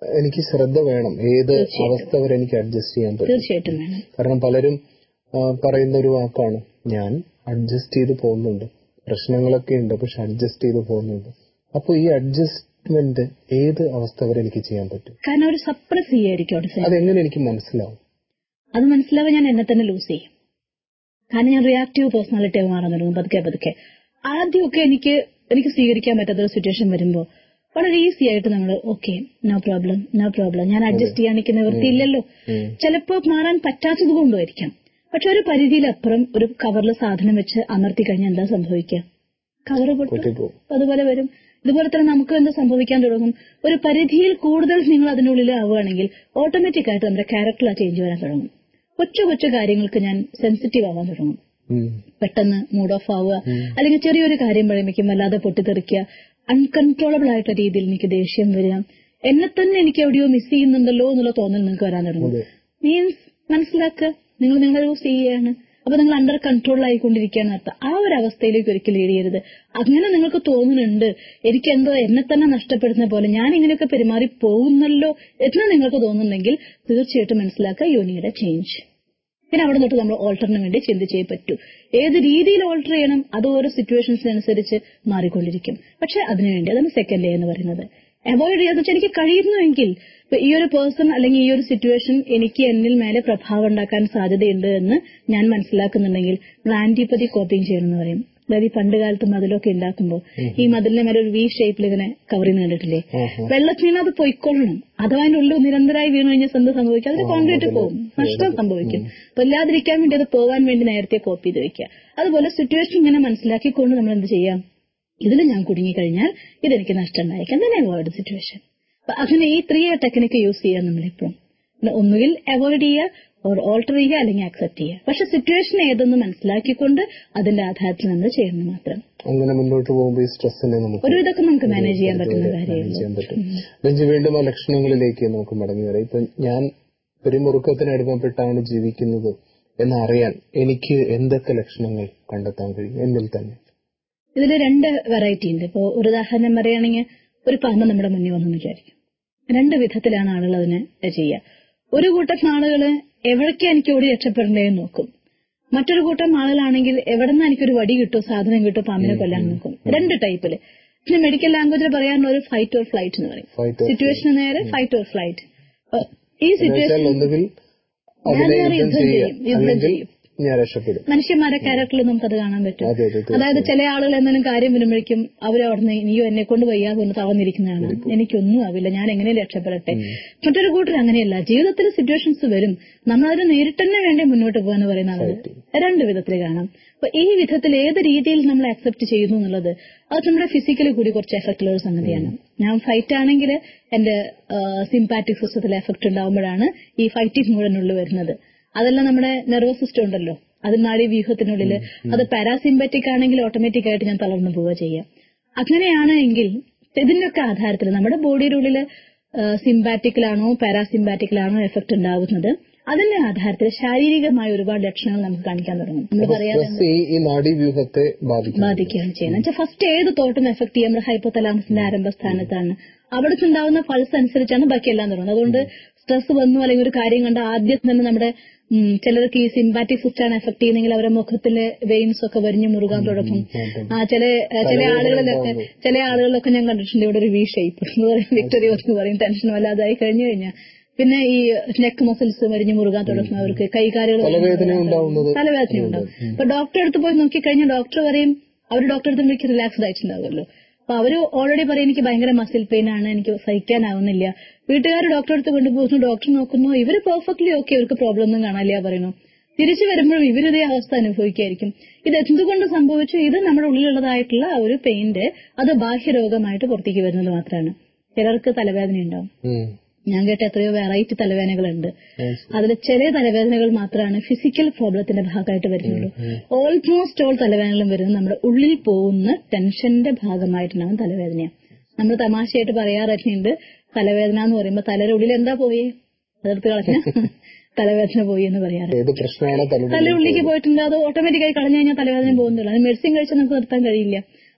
എനിക്ക് ശ്രദ്ധ വേണം ഏത് അവസ്ഥ വരെ എനിക്ക് അഡ്ജസ്റ്റ് ചെയ്യാൻ പറ്റും തീർച്ചയായിട്ടും വേണം കാരണം പലരും ആ, പറയുന്ന ഒരു വാക്കാണ് ഞാൻ അഡ്ജസ്റ്റ് ചെയ്ത് പോകുന്നുണ്ട് പ്രശ്നങ്ങളൊക്കെ ഉണ്ട് പക്ഷെ അഡ്ജസ്റ്റ് ചെയ്ത് പോകുന്നുണ്ട് അപ്പൊ ഈ അഡ്ജസ്റ്റ്മെന്റ് ഏത് അവസ്ഥ വരെ എനിക്ക് ചെയ്യാൻ പറ്റും കാരണം അവർ സപ്രസ് ചെയ്യായിരിക്കും അവിടെ സ്വയം. അതെങ്ങനെ എനിക്ക് മനസ്സിലാവും അത് മനസ്സിലാവാൻ ഞാൻ എന്നെ തന്നെ ലൂസ് ചെയ്യും കാരണം ഞാൻ റിയാക്റ്റീവ് പേഴ്സണാലിറ്റി ആയി മാറാൻ തുടങ്ങും പതുക്കെ പതുക്കെ ആദ്യമൊക്കെ എനിക്ക് എനിക്ക് സ്വീകരിക്കാൻ പറ്റാത്ത ഒരു സിറ്റുവേഷൻ വരുമ്പോൾ വളരെ ഈസി ആയിട്ട് നമ്മൾ okay no problem no problem ഞാൻ അഡ്ജസ്റ്റ് ചെയ്യാൻ നിൽക്കുന്ന നിവൃത്തിയില്ലല്ലോ ഉം. ചിലപ്പോൾ മാറാൻ പറ്റാത്തത് കൊണ്ടുമായിരിക്കാം പക്ഷെ ഒരു പരിധിയിലപ്പുറം ഒരു കവറിൽ സാധനം വെച്ച് അമർത്തി കഴിഞ്ഞാൽ എന്താ സംഭവിക്കുക കവർ പൊട്ടും പൊട്ടിപ്പോവും അതുപോലെ വരും ഇതുപോലെ തന്നെ നമുക്ക് എന്ത് സംഭവിക്കാൻ തുടങ്ങും ഒരു പരിധിയിൽ കൂടുതൽ നിങ്ങൾ അതിനുള്ളിൽ ആവുകയാണെങ്കിൽ ഓട്ടോമാറ്റിക് ആയിട്ട് നമ്മുടെ ക്യാരക്ടർ ആ ചേഞ്ച് വരാൻ തുടങ്ങും കൊച്ചു കൊച്ചു കാര്യങ്ങൾക്ക് ഞാൻ സെൻസിറ്റീവ് ആവാൻ തുടങ്ങും ഉം. പെട്ടെന്ന് മൂഡ് ഓഫ് ആവുക അല്ലെങ്കിൽ ചെറിയൊരു കാര്യം പറയുമ്പോഴേക്കും വല്ലാതെ പൊട്ടിത്തെറിക്കുക അൺകൺട്രോളബിൾ ആയിട്ടുള്ള രീതിയിൽ എനിക്ക് ദേഷ്യം വരിക എന്നെ തന്നെ എനിക്ക് എവിടെയോ മിസ് ചെയ്യുന്നുണ്ടല്ലോ എന്നുള്ള തോന്നൽ നിങ്ങൾക്ക് വരാൻ തുടങ്ങും അതെ. മീൻസ് മനസ്സിലാക്കുക നിങ്ങൾ നിങ്ങളെ യൂസ് ചെയ്യുകയാണ് അപ്പൊ നിങ്ങൾ അണ്ടർ കൺട്രോൾ ആയിക്കൊണ്ടിരിക്കുകയാണ് അർത്ഥം ആ ഒരു അവസ്ഥയിലേക്ക് ഒരിക്കലും ലീഡ് ചെയ്യരുത് അങ്ങനെ നിങ്ങൾക്ക് തോന്നുന്നുണ്ട് എനിക്ക് എന്തോ എന്നെ തന്നെ നഷ്ടപ്പെടുന്ന പോലെ ഞാൻ ഇങ്ങനെയൊക്കെ പെരുമാറി പോകുന്നല്ലോ എന്ന് നിങ്ങൾക്ക് തോന്നുന്നുണ്ടെങ്കിൽ തീർച്ചയായിട്ടും മനസ്സിലാക്കുക യൂണിയുടെ ചേഞ്ച് പിന്നെ അവിടെ തൊട്ട് നമ്മൾ ഓൾട്ടറിന് വേണ്ടി ചിന്തിച്ചേ പറ്റൂ ഏത് രീതിയിൽ ഓൾട്ടർ ചെയ്യണം അത് ഓരോ സിറ്റുവേഷൻസിനനുസരിച്ച് മാറിക്കൊണ്ടിരിക്കും പക്ഷെ അതിനുവേണ്ടി അതാണ് സെക്കൻഡ് ഡേ എന്ന് പറയുന്നത് അവോയ്ഡ് ചെയ്യാന്ന് വെച്ചാൽ എനിക്ക് കഴിയുന്നുവെങ്കിൽ ഇപ്പൊ ഈ ഒരു പേഴ്സൺ അല്ലെങ്കിൽ ഈ ഒരു സിറ്റുവേഷൻ എനിക്ക് എന്നിൽ മേലെ പ്രഭാവം ഉണ്ടാക്കാൻ സാധ്യതയുണ്ട് എന്ന് ഞാൻ മനസ്സിലാക്കുന്നുണ്ടെങ്കിൽ നമ്മൾ ആന്റിപ്പതി കോപ്പിംഗ് ചെയ്യണമെന്ന് പറയും അതായത് ഈ പണ്ട് കാലത്ത് മതിലൊക്കെ ഉണ്ടാക്കുമ്പോൾ ഈ മതിലിന്റെ മേലെ ഒരു വി ഷേപ്പിൽ ഇങ്ങനെ കവർ ചെയ്യുന്ന കണ്ടിട്ടില്ലേ ആഹാ. വെള്ളത്തിൽ നിന്ന് അത് പൊയ്ക്കൊള്ളണം അഥവാ അതിന്റെ ഉള്ളിൽ നിരന്തരമായി വീണ് കഴിഞ്ഞാൽ എന്ത് സംഭവിക്കും അതിന് കോൺക്രീറ്റ് പോകും നഷ്ടം സംഭവിക്കും അപ്പൊ ഇല്ലാതിരിക്കാൻ വേണ്ടി അത് പോകാൻ വേണ്ടി നേരത്തെ കോപ്പി ചെയ്ത് വെക്കുക അതുപോലെ സിറ്റുവേഷൻ ഇങ്ങനെ മനസ്സിലാക്കിക്കൊണ്ട് നമ്മൾ എന്ത് ചെയ്യാം ഇതിൽ ഞാൻ കുടുങ്ങിക്കഴിഞ്ഞാൽ ഇതെനിക്ക് നഷ്ടം ഉണ്ടായേക്കാം തന്നെ അവോയ്ഡ് സിറ്റുവേഷൻ അപ്പൊ അങ്ങനെ ഈ ത്രീ ടെക്നിക്ക് യൂസ് ചെയ്യാം നമ്മളിപ്പം ഒന്നുകിൽ അവോയ്ഡ് ചെയ്യുക ഓർ ഓൾട്ടർ ചെയ്യുക അല്ലെങ്കിൽ അക്സെപ്റ്റ് ചെയ്യുക പക്ഷെ സിറ്റുവേഷൻ ഏതെന്ന് മനസ്സിലാക്കിക്കൊണ്ട് അതിന്റെ ആധാരത്തിൽ നമ്മൾ ചെയ്യണം മാത്രം അങ്ങനെ മുന്നോട്ട് പോകുമ്പോൾ ഈ സ്ട്രെസ്സിനെ നമുക്ക് ഒരു ഇതൊക്കെ നമുക്ക് മാനേജ് ചെയ്യാൻ പറ്റുന്ന manage കാര്യമുള്ളൂ ചെയ്യാൻ പറ്റും ബെഞ്ച് വീണ്ടും ആ ലക്ഷണങ്ങളിലേക്ക് നമുക്ക് മടങ്ങി വരാം ഇപ്പൊ ഞാൻ പിരിമുറുക്കത്തിന് അടിമപ്പെട്ടാണ് ജീവിക്കുന്നത് എന്നറിയാൻ എനിക്ക് എന്തൊക്കെ ലക്ഷണങ്ങൾ കണ്ടെത്താൻ കഴിയും എന്നിൽ തന്നെ ഇതിൽ രണ്ട് വെറൈറ്റി ഉണ്ട് ഇപ്പോ ഒരു ഉദാഹരണം പറയുകയാണെങ്കിൽ ഒരു പാമ്പ് നമ്മുടെ മുന്നിൽ വന്നു വിചാരിക്കും രണ്ട് വിധത്തിലാണ് ആളുകൾ അതിനെ ചെയ്യുക ഒരു കൂട്ടം ആളുകൾ എവിടേക്കാ എനിക്ക് ഓടി രക്ഷപ്പെടേണ്ടതെന്ന് നോക്കും മറ്റൊരു കൂട്ടം ആളുകളാണെങ്കിൽ എവിടെ നിന്ന് എനിക്കൊരു വടി കിട്ടുമോ സാധനം കിട്ടുമോ പാമ്പിനെ കൊല്ലാൻ നോക്കും രണ്ട് ടൈപ്പില് പിന്നെ മെഡിക്കൽ ലാംഗ്വേജിൽ പറയാനുള്ള ഒരു ഫൈറ്റ് ഓർ ഫ്ലൈറ്റ് എന്ന് പറയും ഫൈറ്റ് സിറ്റുവേഷന് നേരെ ഫൈറ്റ് ഓർ ഫ്ലൈറ്റ് ഈ സിറ്റുവേഷൻ എന്നുവെച്ചാൽ ഒന്നുകിൽ അതിനെ ഞാൻ യുദ്ധം യുദ്ധം ചെയ്യാം ചെയ്യും, യുദ്ധം അല്ലെങ്കിൽ ചെയ്യും. ഞാൻ രക്ഷപ്പെടും മനുഷ്യന്മാരെ ക്യാരക്ടറിൽ നമുക്കത് കാണാൻ പറ്റും അതെ അതെ തീർച്ചയായും. അതായത് ചില ആളുകൾ എന്തെങ്കിലും കാര്യം വരുമ്പോഴേക്കും അവർ അവിടുന്ന് നീയോ എന്നെ കൊണ്ട് വയ്യാതെ ഒന്ന് തളർന്നിരിക്കുന്നതാണ് എനിക്കൊന്നും ആവില്ല ഞാൻ എങ്ങനെ രക്ഷപ്പെടട്ടെ മറ്റൊരു കൂട്ടർ അങ്ങനെയല്ല ജീവിതത്തിൽ സിറ്റുവേഷൻസ് വരും നമ്മൾ അതിന് നേരിട്ട് തന്നെ വേണ്ടി മുന്നോട്ട് പോകാന്ന് പറയുന്ന ആളുകൾ രണ്ട് വിധത്തിൽ കാണാം അപ്പൊ ഈ വിധത്തിൽ ഏത് രീതിയിൽ നമ്മൾ അക്സെപ്റ്റ് ചെയ്യുന്നു എന്നുള്ളത് അത് നമ്മുടെ ഫിസിക്കലി കൂടി കുറച്ച് എഫക്റ്റ് ഉള്ള ഒരു സംഗതിയാണ് ഞാൻ ഫൈറ്റ് ആണെങ്കിൽ എന്റെ സിംപാറ്റിക് സിസ്റ്റത്തിൽ എഫക്ട് ഉണ്ടാവുമ്പോഴാണ് ഈ ഫൈറ്റിംഗ് മുഴുവനുള്ളിൽ വരുന്നത് അതല്ല നമ്മുടെ നെർവസ് സിസ്റ്റം ഉണ്ടല്ലോ അത് നാഡി വ്യൂഹത്തിനുള്ളിൽ അത് പാരാസിമ്പറ്റിക് ആണെങ്കിൽ ഓട്ടോമാറ്റിക് ആയിട്ട് ഞാൻ തളർന്നു പോവുക ചെയ്യാം അങ്ങനെയാണ് എങ്കിൽ ഇതിന്റെയൊക്കെ ആധാരത്തിൽ നമ്മുടെ ബോഡിയുടെ ഉള്ളിൽ സിംപാറ്റിക്കിലാണോ പാരാസിമ്പാറ്റിക്കിലാണോ എഫക്ട് ഉണ്ടാവുന്നത് അതിന്റെ ആധാരത്തിൽ ശാരീരികമായ ഒരുപാട് ലക്ഷണങ്ങൾ നമുക്ക് കാണിക്കാൻ തുടങ്ങും നമ്മൾ പറയാതെ സ്ട്രെസ് ഈ ഈ നാഡീവ്യൂഹത്തെ ബാധിക്കും ബാധിക്കുകയാണ് ചെയ്യുന്നത് വെച്ചാൽ ഫസ്റ്റ് ഏത് തോട്ടും എഫക്ട് ചെയ്യാൻ നമ്മുടെ ഹൈപ്പോതലാമസിന്റെ ആരംഭസ്ഥാനത്താണ് അവിടെ ഉണ്ടാവുന്ന പൾസ് അനുസരിച്ചാണ് ബാക്കിയെല്ലാം തുടങ്ങുന്നത് അതുകൊണ്ട് സ്ട്രെസ് വന്നു അല്ലെങ്കിൽ ഒരു കാര്യം കണ്ട ആദ്യം തന്നെ നമ്മുടെ ഉം, ചിലർക്ക് ഈ സിംപാറ്റിക് സിസ്റ്റാണ് എഫക്ട് ചെയ്യുന്നെങ്കിൽ അവരുടെ മുഖത്തിലെ വെയിൻസ് ഒക്കെ വരിഞ്ഞു മുറുകാൻ തുടങ്ങും ആ ചില ചില ആളുകളിലൊക്കെ ചില ആളുകളിലൊക്കെ ഞാൻ കണ്ടിട്ടുണ്ട് ഇവിടെ ഒരു വി ഷേപ്പ് എന്ന് പറയും വിക്ടറി എന്ന് പറയും ടെൻഷൻ വല്ലാതായി കഴിഞ്ഞു കഴിഞ്ഞാൽ പിന്നെ ഈ നെക്ക് മസിൽസ് വരിഞ്ഞു മുറുകാൻ തുടങ്ങും അവർക്ക് കൈകാലുകൾ തലവേദന ഉണ്ടാവുന്നത് തലവേദന ഉണ്ടാവും അപ്പൊ ഡോക്ടറെ അടുത്ത് പോയി നോക്കിക്കഴിഞ്ഞാൽ ഡോക്ടർ പറയും അവർ ഡോക്ടറെ അടുത്ത് എനിക്ക് റിലാക്സ്ഡ് ആയിട്ടുണ്ടാവുമല്ലോ അപ്പൊ അവര് ഓൾറെഡി പറയും എനിക്ക് ഭയങ്കര മസിൽ പെയിൻ ആണ് എനിക്ക് സഹിക്കാനാവുന്നില്ല വീട്ടുകാർ ഡോക്ടറെ അടുത്ത് കൊണ്ടുപോകുന്നു ഡോക്ടർ നോക്കുന്നു ഇവര് പെർഫെക്റ്റ്ലി ഓക്കെ ഇവർക്ക് പ്രോബ്ലം ഒന്നും കാണാനില്ല പറയുന്നു തിരിച്ചു വരുമ്പോഴും ഇവരിതേ അവസ്ഥ അനുഭവിക്കായിരിക്കും ഇത് എന്തുകൊണ്ട് സംഭവിച്ചു ഇത് നമ്മുടെ ഉള്ളിലുള്ളതായിട്ടുള്ള ആ ഒരു പെയിന്റ് അത് ബാഹ്യരോഗമായിട്ട് പുറത്തേക്ക് വരുന്നത് മാത്രമാണ് ചിലർക്ക് തലവേദന ഉണ്ടാവും ഉം. ഞാൻ കേട്ട എത്രയോ വെറൈറ്റി തലവേദനകളുണ്ട് Yes. അതിൽ ചില തലവേദനകൾ മാത്രമാണ് ഫിസിക്കൽ പ്രോബ്ലത്തിന്റെ ഭാഗമായിട്ട് വരുന്നുള്ളൂ ഓൾമോസ്റ്റ് ഓൾ തലവേദനകളും വരുന്നത് നമ്മുടെ ഉള്ളിൽ പോകുന്ന ടെൻഷന്റെ ഭാഗമായിട്ടുണ്ടാകും തലവേദനയാണ് നമ്മൾ തമാശയായിട്ട് പറയാറുണ്ട് തലവേദന എന്ന് പറയുമ്പോൾ തലയുടെ ഉള്ളിൽ എന്താ പോയേ അതെടുത്ത് കളഞ്ഞ തലവേദന പോയി എന്ന് പറയാറ് ഏത് പ്രശ്നമാണോ തല തല ഉള്ളിലേക്ക് പോയിട്ടുണ്ട് അത് ഓട്ടോമാറ്റിക്കായി കളഞ്ഞു കഴിഞ്ഞാൽ തലവേദന പോകുന്നില്ല അത് മെഡിസിൻ കഴിച്ചാൽ നമുക്ക് നിർത്താൻ കഴിയില്ല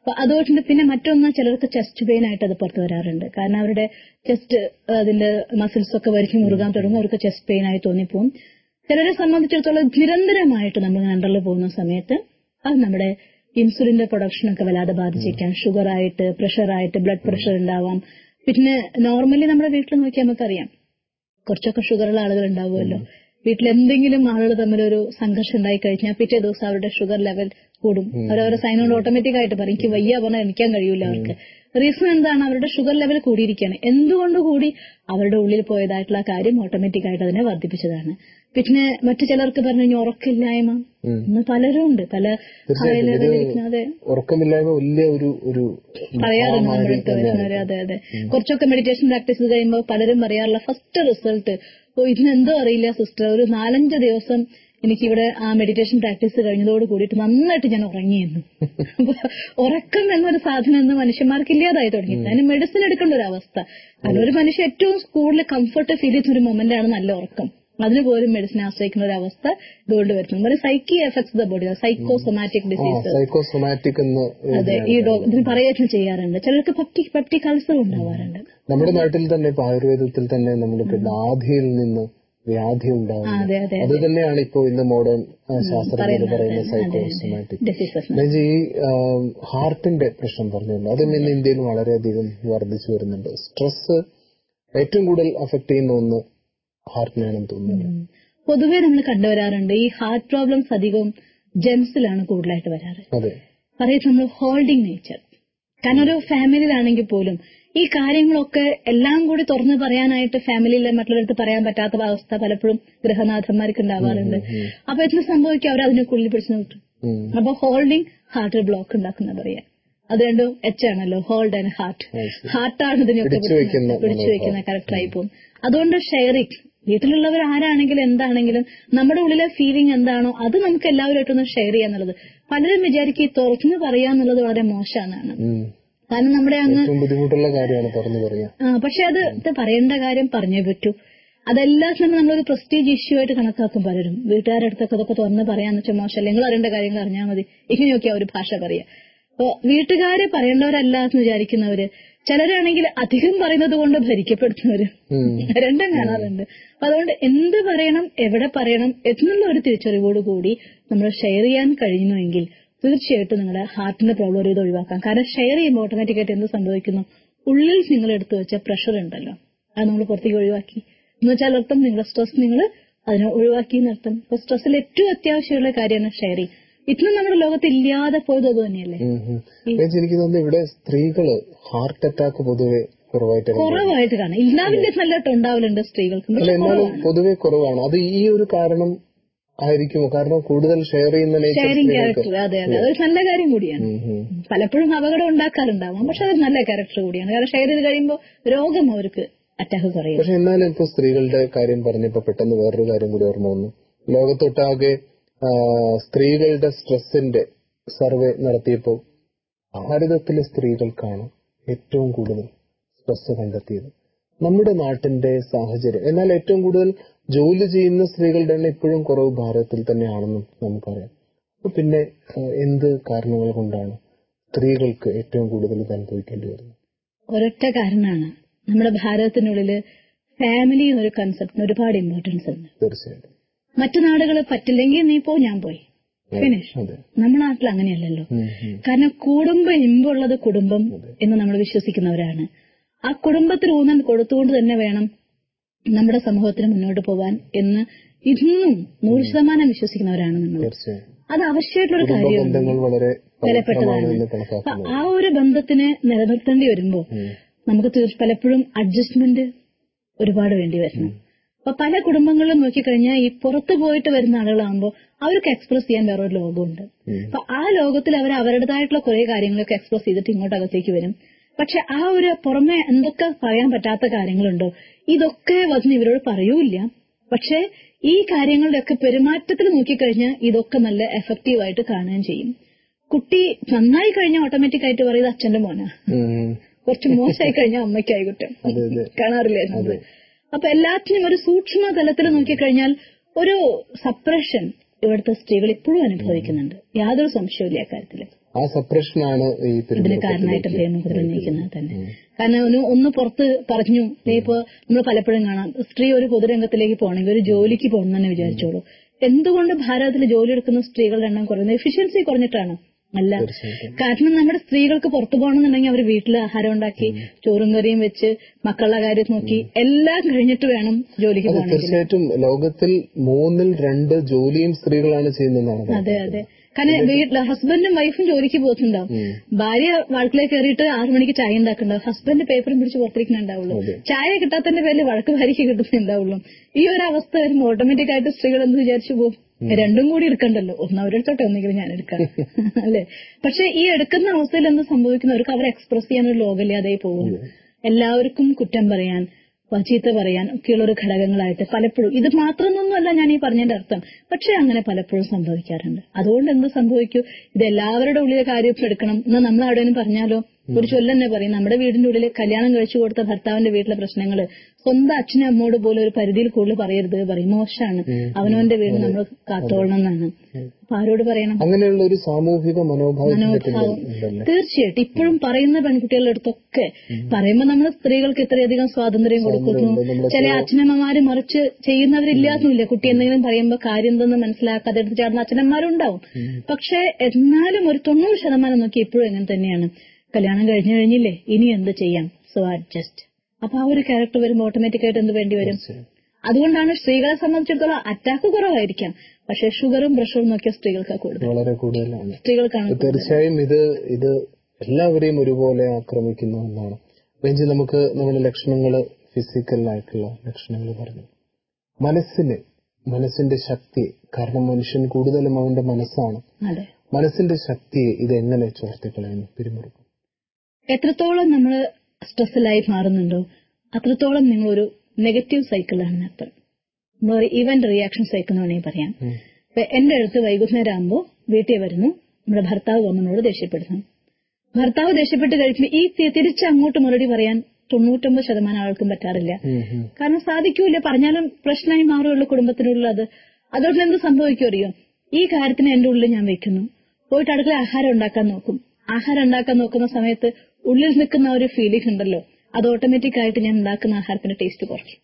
അപ്പൊ അതുകൊണ്ട് പിന്നെ മറ്റൊന്ന് ചിലർക്ക് ചെസ്റ്റ് പെയിൻ ആയിട്ട് അത് പുറത്തു വരാറുണ്ട് കാരണം അവരുടെ ചെസ്റ്റ് അതിന്റെ മസിൽസ് ഒക്കെ വരിക്കും മുറുകാൻ തുടങ്ങും അവർക്ക് ചെസ്റ്റ് പെയിൻ ആയി തോന്നിപ്പോവും ചിലരെ സംബന്ധിച്ചിടത്തോളം നിരന്തരമായിട്ട് നമ്മൾ അണ്ടറിൽ പോകുന്ന സമയത്ത് അത് നമ്മുടെ ഇൻസുലിന്റെ പ്രൊഡക്ഷൻ ഒക്കെ വല്ലാതെ ബാധിച്ചേക്കാം ഷുഗർ ആയിട്ട് പ്രഷർ ആയിട്ട് ബ്ലഡ് പ്രഷർ ഉണ്ടാവാം പിന്നെ നോർമലി നമ്മുടെ വീട്ടിൽ നോക്കിയാൽ നമുക്കറിയാം കുറച്ചൊക്കെ ഷുഗറുള്ള ആളുകൾ ഉണ്ടാവുമല്ലോ വീട്ടിൽ എന്തെങ്കിലും ആളുകൾ തമ്മിൽ ഒരു സംഘർഷം ഉണ്ടായി കഴിഞ്ഞാൽ പിറ്റേ ദിവസം അവരുടെ ഷുഗർ ലെവൽ കൂടും അവരവരുടെ സൈനോട് ഓട്ടോമാറ്റിക് ആയിട്ട് പറയും എനിക്ക് വയ്യ പറഞ്ഞാൽ എനിക്കാൻ കഴിയൂല അവർക്ക് റീസൺ എന്താണ് അവരുടെ ഷുഗർ ലെവൽ കൂടിയിരിക്കുകയാണ് എന്തുകൊണ്ട് കൂടി അവരുടെ ഉള്ളിൽ പോയതായിട്ടുള്ള ആ കാര്യം ഓട്ടോമാറ്റിക് ആയിട്ട് അതിനെ വർദ്ധിപ്പിച്ചതാണ് പിന്നെ മറ്റു ചിലർക്ക് പറഞ്ഞു കഴിഞ്ഞാൽ ഉറക്കില്ലായ്മ ഉം. ഇന്ന് പലരും ഉണ്ട് പല ഹൈ ലെവലിൽ ഇരിക്കുന്നത് ഉറക്കമില്ലായ്മ വലിയ ഒരു ഒരു പറയാറുണ്ട് മഹാമാരി നമ്മുടെ അടുത്ത് വരുന്നവര് അതെ അതെ കുറച്ചൊക്കെ മെഡിറ്റേഷൻ പ്രാക്ടീസ് ചെയ്ത് കഴിയുമ്പോൾ പലരും പറയാറുള്ള ഫസ്റ്റ് റിസൾട്ട് ഓ ഇതിന് എന്തോ അറിയില്ല സിസ്റ്റർ ഒരു നാലഞ്ച് ദിവസം എനിക്കിവിടെ ആ മെഡിറ്റേഷൻ പ്രാക്ടീസ് കഴിഞ്ഞതോട് കൂടിയിട്ട് നന്നായിട്ട് ഞാൻ ഉറങ്ങിയെന്നു അപ്പൊ ഉറക്കം എന്നൊരു സാധനം ഇന്ന് മനുഷ്യന്മാർക്ക് ഇല്ലാതായി തുടങ്ങി അതിന് മെഡിസിൻ എടുക്കേണ്ട ഒരു അവസ്ഥ കാരണം ഒരു മനുഷ്യൻ ഏറ്റവും കൂടുതൽ കംഫർട്ട് ഫീൽ ചെയ്യുന്ന ഒരു മൊമെന്റ് ആണ് നല്ല ഉറക്കം അതിന് പോലും മെഡിസിൻ ആശ്രയിക്കുന്ന ഒരു അവസ്ഥ ഇതുകൊണ്ട് വരുന്നു psyche effects the body psychosomatic disease psychosomatic എന്ന് അതെ ഈ ഡോ ഇതിന് പറയുകയും ചെയ്യാറുണ്ട് ചിലർക്ക് പെപ്റ്റിക് പെപ്റ്റിക് അൾസർ ഉണ്ടാവാറുണ്ട് നമ്മുടെ നാട്ടിൽ തന്നെ ഇപ്പൊ ആയുർവേദത്തിൽ തന്നെ നമ്മൾക്ക് ആധിയിൽ നിന്ന് വ്യാധി ആ, ഉണ്ടാകുന്നത് അതെ അതെ അത് തന്നെയാണ് ഇപ്പോ ഇന്ന് മോഡേൺ ശാസ്ത്രജ്ഞർ പറയുന്ന സൈക്കോസൊമാറ്റിക് ഡിസീസസ് എന്നുവെച്ചാൽ ഈ ഹാർട്ടിന്റെ പ്രശ്നം പറഞ്ഞല്ലോ അതും ഇന്ന് ഇന്ത്യയിൽ വളരെയധികം വർദ്ധിച്ചു വരുന്നുണ്ട് സ്ട്രെസ് ഏറ്റവും കൂടുതൽ അഫക്ട് ചെയ്യുന്ന ഒന്ന് ഹാർട്ടിനാണെന്ന് തോന്നുന്നു പൊതുവെ നമ്മൾ കണ്ടുവരാറുണ്ട് ഈ ഹാർട്ട് പ്രോബ്ലംസ് അധികവും ജെൻസിലാണ് കൂടുതലായിട്ട് വരാറ് അതെ പറയുന്നത് നമ്മൾ ഹോൾഡിംഗ് നേച്ചർ കാരണം ഒരു ഫാമിലിയിലാണെങ്കിൽ പോലും ഈ കാര്യങ്ങളൊക്കെ എല്ലാം കൂടി തുറന്നു പറയാനായിട്ട് ഫാമിലിയിലെ മറ്റുള്ളവർക്ക് പറയാൻ പറ്റാത്ത അവസ്ഥ പലപ്പോഴും ഗൃഹനാഥന്മാർക്ക് ഉണ്ടാവാറുണ്ട് അപ്പൊ എന്ത് സംഭവിക്കും അവർ അതിനുള്ളിൽ പിടിച്ചു നിർത്തും ഉം. അപ്പൊ ഹോൾഡിംഗ് ഹാർട്ടിൽ ബ്ലോക്ക് ഉണ്ടാക്കുന്ന പറയാ അത് രണ്ടും എച്ച് ആണല്ലോ ഹോൾഡ് ആൻഡ് ഹാർട്ട് ഹാർട്ടാണ് ഇതിനൊക്കെ പിടിച്ചു വെക്കുന്ന പിടിച്ചു വെക്കുന്ന കറക്റ്റ് ആയി പോകും അതുകൊണ്ട് ഷെയറിങ് വീട്ടിലുള്ളവർ ആരാണെങ്കിലും എന്താണെങ്കിലും നമ്മുടെ ഉള്ളിലെ ഫീലിംഗ് എന്താണോ അത് നമുക്ക് എല്ലാവരുമായിട്ടൊന്ന് ഷെയർ ചെയ്യാന്നുള്ളത് പലരും വിചാരിക്കും ഈ തുറന്നു പറയാന്നുള്ളത് വളരെ മോശമാണ് ഉം. കാരണം നമ്മുടെ അങ്ങ് ഏറ്റവും ബുദ്ധിമുട്ടുള്ള കാര്യമാണ് തുറന്നു പറയാൻ ആ, പക്ഷെ അത് ഇത് പറയേണ്ട കാര്യം പറഞ്ഞേ പറ്റൂ അതെല്ലാം തന്നെ നമ്മളൊരു പ്രസ്റ്റീജ് ഇഷ്യൂ ആയിട്ട് കണക്കാക്കും പലരും വീട്ടുകാരുടെ അടുത്തൊക്കെ അതൊക്കെ തുറന്ന് പറയാന്ന് വെച്ചാൽ മോശമല്ല നിങ്ങൾ അറിയേണ്ട കാര്യങ്ങൾ അറിഞ്ഞാൽ മതി ഇങ്ങനെയൊക്കെ ഒരു ഭാഷ പറയാ അപ്പൊ വീട്ടുകാര് പറയേണ്ടവരല്ല എന്ന് വിചാരിക്കുന്നവര് ചിലരാണെങ്കിൽ അധികം പറയുന്നത് കൊണ്ട് ഭരിക്കപ്പെടുന്നവര് ഉം. രണ്ടും കാണാറുണ്ട് അപ്പൊ അതുകൊണ്ട് എന്ത് പറയണം എവിടെ പറയണം എന്നുള്ള ഒരു തിരിച്ചറിവോട് കൂടി നമ്മൾ ഷെയർ ചെയ്യാൻ കഴിയുന്നുവെങ്കിൽ തീർച്ചയായിട്ടും നിങ്ങളുടെ ഹാർട്ടിന്റെ പ്രോബ്ലം ഒരു ഇത് ഒഴിവാക്കാം കാരണം ഷെയർ ചെയ്യുമ്പോൾ ഓട്ടോമാറ്റിക് ആയിട്ട് എന്ത് സംഭവിക്കുന്നു ഉള്ളിൽ നിങ്ങൾ എടുത്തു വെച്ച പ്രഷർ ഉണ്ടല്ലോ അത് നമ്മൾ പുറത്തേക്ക് ഒഴിവാക്കി എന്ന് വെച്ചാൽ അർത്ഥം നിങ്ങളുടെ സ്ട്രെസ് നിങ്ങൾ അതിനെ ഒഴിവാക്കി എന്നർത്ഥം അപ്പൊ സ്ട്രെസ്സിൽ ഏറ്റവും അത്യാവശ്യമുള്ള കാര്യമാണ് ഷെയറിങ് ഇന്നും നമ്മുടെ ലോകത്ത് ഇല്ലാതെ പോയത് അത് തന്നെയല്ലേ ഉം, ഉം. എന്നുവെച്ചാൽ എനിക്ക് തോന്നുന്നു ഇവിടെ സ്ത്രീകള് ഹാർട്ട് അറ്റാക്ക് പൊതുവെ കുറവായിട്ട് കാണുന്നു. കുറവായിട്ട് കാണാം ഇല്ലാവിന്റെ നല്ലതായിട്ട് ഉണ്ടാവലുണ്ട് സ്ത്രീകൾക്ക് അല്ല പക്ഷെ എന്നാലും പൊതുവെ കുറവാണ് അത് ഈ ഒരു കാരണം ആയിരിക്കുമോ കാരണം കൂടുതൽ ഷെയർ ചെയ്യുന്ന nature ഷെയറിംഗ് സ്ത്രീകൾക്ക് ക്യാരക്ടർ അതെ അതെ അതൊരു നല്ല കാര്യം കൂടിയാണ് ഉം, ഉം. പലപ്പോഴും അപകടം ഉണ്ടാക്കാറുണ്ടാവാം പക്ഷെ അത് നല്ല ക്യാരക്ടർ കൂടിയാണ് കാരണം ഷെയർ ചെയ്ത് കഴിയുമ്പോൾ രോഗം അവർക്ക് അറ്റാക്ക് കുറയും പക്ഷെ എന്നാലും ഇപ്പൊ സ്ത്രീകളുടെ കാര്യം പറഞ്ഞപ്പോ പെട്ടെന്ന് വേറൊരു കാര്യം കൂടി ഓർമ്മ വന്നു ലോകത്തൊട്ടാകെ ആ, സ്ത്രീകളുടെ സ്ട്രെസ്സിന്റെ സർവേ നടത്തിയപ്പോ ഭാരതത്തിലെ സ്ത്രീകൾക്കാണ് ഏറ്റവും കൂടുതൽ സ്ട്രെസ് കണ്ടെത്തിയത് നമ്മുടെ നാട്ടിന്റെ സാഹചര്യം എന്നാൽ ഏറ്റവും കൂടുതൽ ജോലി ചെയ്യുന്ന സ്ത്രീകളുടെ എണ്ണം ഇപ്പോഴും കുറവ് ഭാരതത്തിൽ തന്നെയാണെന്നും നമുക്കറിയാം അപ്പൊ പിന്നെ ആ, എന്ത് കാരണങ്ങൾ കൊണ്ടാണ് സ്ത്രീകൾക്ക് ഏറ്റവും കൂടുതൽ ഇത് അനുഭവിക്കേണ്ടി വരുന്നത് ഒരൊറ്റ കാരണമാണ് നമ്മുടെ ഭാരതത്തിനുള്ളില് ഫാമിലി എന്നൊരു കൺസെപ്റ്റിന് ഒരുപാട് ഇമ്പോർട്ടൻസ് ഉണ്ട് തീർച്ചയായിട്ടും മറ്റു നാടുകൾ പറ്റില്ലെങ്കിൽ നീ പോ ഞാൻ പോയി ഫിനിഷ് അതെ നമ്മുടെ നാട്ടിൽ അങ്ങനെയല്ലല്ലോ ഉം, ഉം. കാരണം കുടുംബം ഇമ്പുള്ളത് കുടുംബം എന്ന് നമ്മൾ വിശ്വസിക്കുന്നവരാണ് ആ കുടുംബത്തിന് ഊന്നൽ കൊടുത്തുകൊണ്ട് തന്നെ വേണം നമ്മുടെ സമൂഹത്തിന് മുന്നോട്ട് പോകാൻ എന്ന് ഇന്നും നൂറ് ശതമാനം വിശ്വസിക്കുന്നവരാണ് നമ്മൾ തീർച്ചയായും അത് ആവശ്യമായിട്ടുള്ള ഒരു കാര്യമാണ് ബന്ധങ്ങൾ വളരെ വിലപ്പെട്ടതാണ്. പവിത്രമാണ് എന്ന് അപ്പൊ കണക്കാക്കുന്നത് ആ ഒരു ബന്ധത്തിനെ നിലനിർത്തേണ്ടി വരുമ്പോ ഉം. നമുക്ക് തീർച്ച പലപ്പോഴും അഡ്ജസ്റ്റ്മെന്റ് ഒരുപാട് വേണ്ടി വരുന്നു അപ്പൊ പല കുടുംബങ്ങളിലും നോക്കിക്കഴിഞ്ഞാൽ ഈ പുറത്തു പോയിട്ട് വരുന്ന ആളുകളാകുമ്പോൾ അവർക്ക് എക്സ്പ്രസ് ചെയ്യാൻ വേറൊരു ലോകമുണ്ട് ഉം. അപ്പൊ ആ ലോകത്തിൽ അവർ അവരുടേതായിട്ടുള്ള കുറെ കാര്യങ്ങളൊക്കെ എക്സ്പ്രസ് ചെയ്തിട്ട് ഇങ്ങോട്ട് അകത്തേക്ക് വരും പക്ഷെ ആ ഒരു പുറമെ എന്തൊക്കെ പറയാൻ പറ്റാത്ത കാര്യങ്ങളുണ്ടോ ഇതൊക്കെ വന്ന് ഇവരോട് പറയൂല പക്ഷെ ഈ കാര്യങ്ങളുടെയൊക്കെ പെരുമാറ്റത്തിൽ നോക്കിക്കഴിഞ്ഞാൽ ഇതൊക്കെ നല്ല എഫക്റ്റീവ് ആയിട്ട് കാണുകയും ചെയ്യും കുട്ടി നന്നായി കഴിഞ്ഞാൽ ഓട്ടോമാറ്റിക് ആയിട്ട് പറയുന്നത് അച്ഛന്റെ മോനാ ഉം. കുറച്ച് മോശമായി കഴിഞ്ഞാൽ അമ്മയ്ക്കായി കുറ്റം അതെ അതെ കാണാറില്ലേ നമ്മള് അപ്പൊ എല്ലാത്തിനും ഒരു സൂക്ഷ്മ തലത്തിൽ നോക്കിക്കഴിഞ്ഞാൽ ഒരു സപ്രഷൻ ഇവിടുത്തെ സ്ത്രീകൾ ഇപ്പോഴും അനുഭവിക്കുന്നുണ്ട് യാതൊരു സംശയവും ഇല്ല അക്കാര്യത്തില് ആ സപ്രഷനാണ് ഈ ഇതിന് പിരിമുറുക്കത്തിലേക്ക് കാരണമായിട്ട് പ്രേമത്തിൽ ഉന്നയിക്കുന്നത് തന്നെ കാരണം ഒന്ന് ഒന്ന് പുറത്ത് പറഞ്ഞു ദേ ഇപ്പൊ നമ്മൾ പലപ്പോഴും കാണാം സ്ത്രീ ഒരു പൊതുരംഗത്തിലേക്ക് പോകണമെങ്കിൽ ഒരു ജോലിക്ക് പോകണം തന്നെ വിചാരിച്ചോളൂ എന്തുകൊണ്ട് ഭാരതത്തിൽ ജോലി എടുക്കുന്ന സ്ത്രീകളുടെ എണ്ണം കുറയുന്നത് എഫിഷ്യൻസി കുറഞ്ഞിട്ടാണ് അല്ല തീർച്ചയായിട്ടും കാരണം നമ്മുടെ സ്ത്രീകൾക്ക് പുറത്തു പോകണമെന്നുണ്ടെങ്കിൽ അവർ വീട്ടിൽ ആഹാരം ഉണ്ടാക്കി ചോറും കറിയും വെച്ച് മക്കളുടെ കാര്യം നോക്കി എല്ലാം കഴിഞ്ഞിട്ട് വേണം ജോലിക്ക് അത് പോകണമെങ്കിൽ തീർച്ചയായിട്ടും ലോകത്തിൽ മൂന്നിൽ രണ്ട് ജോലിയും സ്ത്രീകളാണ് ചെയ്യുന്നതെന്നാണ് അതെ അതെ കാരണം വീട്ടിൽ ഹസ്ബൻഡും വൈഫും ജോലിക്ക് പോകുന്നുണ്ടാവും ഭാര്യ വാഴക്കിലേക്ക് കയറിയിട്ട് ആറു മണിക്ക് ചായ ഉണ്ടാക്കുന്നുണ്ടാവും ഹസ്ബൻഡ് പേപ്പറും പിടിച്ച് പുറത്തിരിക്കുന്നുണ്ടാവുള്ളൂ അതെ. ചായ കിട്ടാത്തതിന്റെ പേരിൽ വഴക്ക് ഭാര്യയ്ക്ക് കിട്ടുന്നുണ്ടാവുള്ളൂ ഈ ഒരു അവസ്ഥ വരുമ്പോൾ ഓട്ടോമാറ്റിക് ആയിട്ട് സ്ത്രീകൾ എന്ത് വിചാരിച്ചു പോകും രണ്ടും കൂടി എടുക്കണ്ടല്ലോ ഒന്ന് അവരെടുത്തോട്ടെ ഒന്നെങ്കിലും ഞാൻ എടുക്കാം അല്ലെ പക്ഷെ ഈ എടുക്കുന്ന അവസ്ഥയിൽ എന്ത് സംഭവിക്കുന്നവർക്ക് അവരെ എക്സ്പ്രസ് ചെയ്യാൻ ഒരു ലോകമില്ലാതെ പോകുന്നു എല്ലാവർക്കും കുറ്റം പറയാൻ ചീത്ത പറയാൻ ഒക്കെയുള്ള ഒരു ഘടകങ്ങളായിട്ട് പലപ്പോഴും ഇത് മാത്രമൊന്നുമല്ല ഞാൻ ഈ പറഞ്ഞതിന്റെ അർത്ഥം പക്ഷെ അങ്ങനെ പലപ്പോഴും സംഭവിക്കാറുണ്ട് അതുകൊണ്ട് എന്ത് സംഭവിക്കൂ ഇത് എല്ലാവരുടെ ഉള്ളിലെ കാര്യം എടുക്കണം എന്ന് നമ്മൾ അവിടെ പറഞ്ഞാലോ ഒരു ചൊല്ലെന്നെ പറയും നമ്മുടെ വീടിന്റെ ഉള്ളിൽ കല്യാണം കഴിച്ചു കൊടുത്ത ഭർത്താവിന്റെ വീട്ടിലെ പ്രശ്നങ്ങള് സ്വന്തം അച്ഛനും അമ്മോട് പോലും ഒരു പരിധിയിൽ കൂടുതൽ പറയരുത് പറയും മോശമാണ് അവനവന്റെ വീട് നമ്മൾ കാത്തോളണം എന്നാണ് അപ്പൊ ആരോട് പറയണം അങ്ങനെയുള്ള ഒരു സാമൂഹിക മനോഭാവത്തിന്റെ മനോഭാവം ഉണ്ടല്ലേ തീർച്ചയായിട്ടും ഇപ്പോഴും പറയുന്ന പെൺകുട്ടികളുടെ അടുത്തൊക്കെ പറയുമ്പോ നമ്മൾ സ്ത്രീകൾക്ക് ഇത്രയധികം സ്വാതന്ത്ര്യം കൊടുക്കുന്നു നമ്മുടെ ചില അച്ഛനമ്മമാര് മറിച്ച് ചെയ്യുന്നവരില്ലാത്തുമില്ല കുട്ടി എന്തെങ്കിലും പറയുമ്പോ കാര്യം എന്തെന്ന് മനസ്സിലാക്കാതെ എടുത്ത് ചാടുന്ന അച്ഛനമ്മമാരുണ്ടാവും പക്ഷെ എന്നാലും ഒരു തൊണ്ണൂറ് ശതമാനം നോക്കി ഇപ്പോഴും എങ്ങനെ തന്നെയാണ് കല്യാണം കഴിഞ്ഞു കഴിഞ്ഞില്ലേ ഇനി എന്ത് ചെയ്യാം സോ അഡ്ജസ്റ്റ് അപ്പൊ ആ ഒരു ക്യാരക്ടർ വരുമ്പോൾ ഓട്ടോമാറ്റിക് ആയിട്ട് എന്ത് വേണ്ടി വരും അതുകൊണ്ടാണ് സ്ത്രീകളെ സംബന്ധിച്ചിടത്തോളം അറ്റാക്ക് കുറവായിരിക്കാം പക്ഷെ ഷുഗറും പ്രഷറും നോക്കിയ സ്ത്രീകൾക്ക് കൂടുതൽ വളരെ കൂടുതലാണ് സ്ത്രീകൾക്കാണ് അപ്പൊ തീർച്ചയായും ഇത് ഇത് എല്ലാവരെയും ഒരുപോലെ ആക്രമിക്കുന്നു എന്നാണ് രഞ്ജി നമുക്ക് നമ്മുടെ ലക്ഷണങ്ങള് ഫിസിക്കൽ ആയിട്ടുള്ള ലക്ഷണങ്ങൾ പറഞ്ഞു മനസ്സിന് മനസ്സിന്റെ ശക്തി കാരണം മനുഷ്യൻ കൂടുതലും അവന്റെ മനസ്സാണ് അതെ മനസ്സിന്റെ ശക്തിയെ ഇത് എങ്ങനെ ചോർത്തിക്കളയുന്നു പിരിമുറുക്കം എത്രത്തോളം നമ്മൾ സ്ട്രെസ്സിലായി മാറുന്നുണ്ടോ അത്രത്തോളം നിങ്ങളൊരു നെഗറ്റീവ് സൈക്കിളാണ് അർത്ഥം നമ്മളൊരു ഇവന്റ് റിയാക്ഷൻ സൈക്കിൾ എന്ന് വേണമെങ്കിൽ പറയാം ഉം. ഇപ്പൊ എന്റെ അടുത്ത് വൈകുന്നേരം ആകുമ്പോൾ വീട്ടിൽ വരുന്നു നമ്മുടെ ഭർത്താവ് വന്നതിനോട് ദേഷ്യപ്പെടുന്നു ഭർത്താവ് ദേഷ്യപ്പെട്ട് കഴിക്കുമ്പോൾ ഈ തി- തിരിച്ച് അങ്ങോട്ട് മറുപടി പറയാൻ തൊണ്ണൂറ്റൊമ്പത് ശതമാനം ആൾക്കും പറ്റാറില്ല ഉം, ഉം. കാരണം സാധിക്കൂല പറഞ്ഞാലും പ്രശ്നമായി മാറുമല്ലോ കുടുംബത്തിനുള്ളിൽ അത് അതുകൊണ്ട് എന്ത് സംഭവിക്കും അറിയോ ഈ കാര്യത്തിന് എന്റെ ഉള്ളിൽ ഞാൻ വെക്കുന്നു പോയിട്ട് അടുക്കള ആഹാരം ഉണ്ടാക്കാൻ നോക്കും ആഹാരം ഉണ്ടാക്കാൻ നോക്കുന്ന സമയത്ത് ഉള്ളിൽ നിൽക്കുന്ന ആ ഒരു ഫീലിംഗ് ഉണ്ടല്ലോ അത് ഓട്ടോമാറ്റിക് ആയിട്ട് ഞാൻ ഉണ്ടാക്കുന്ന ആഹാരത്തിന്റെ ടേസ്റ്റ് കുറയ്ക്കും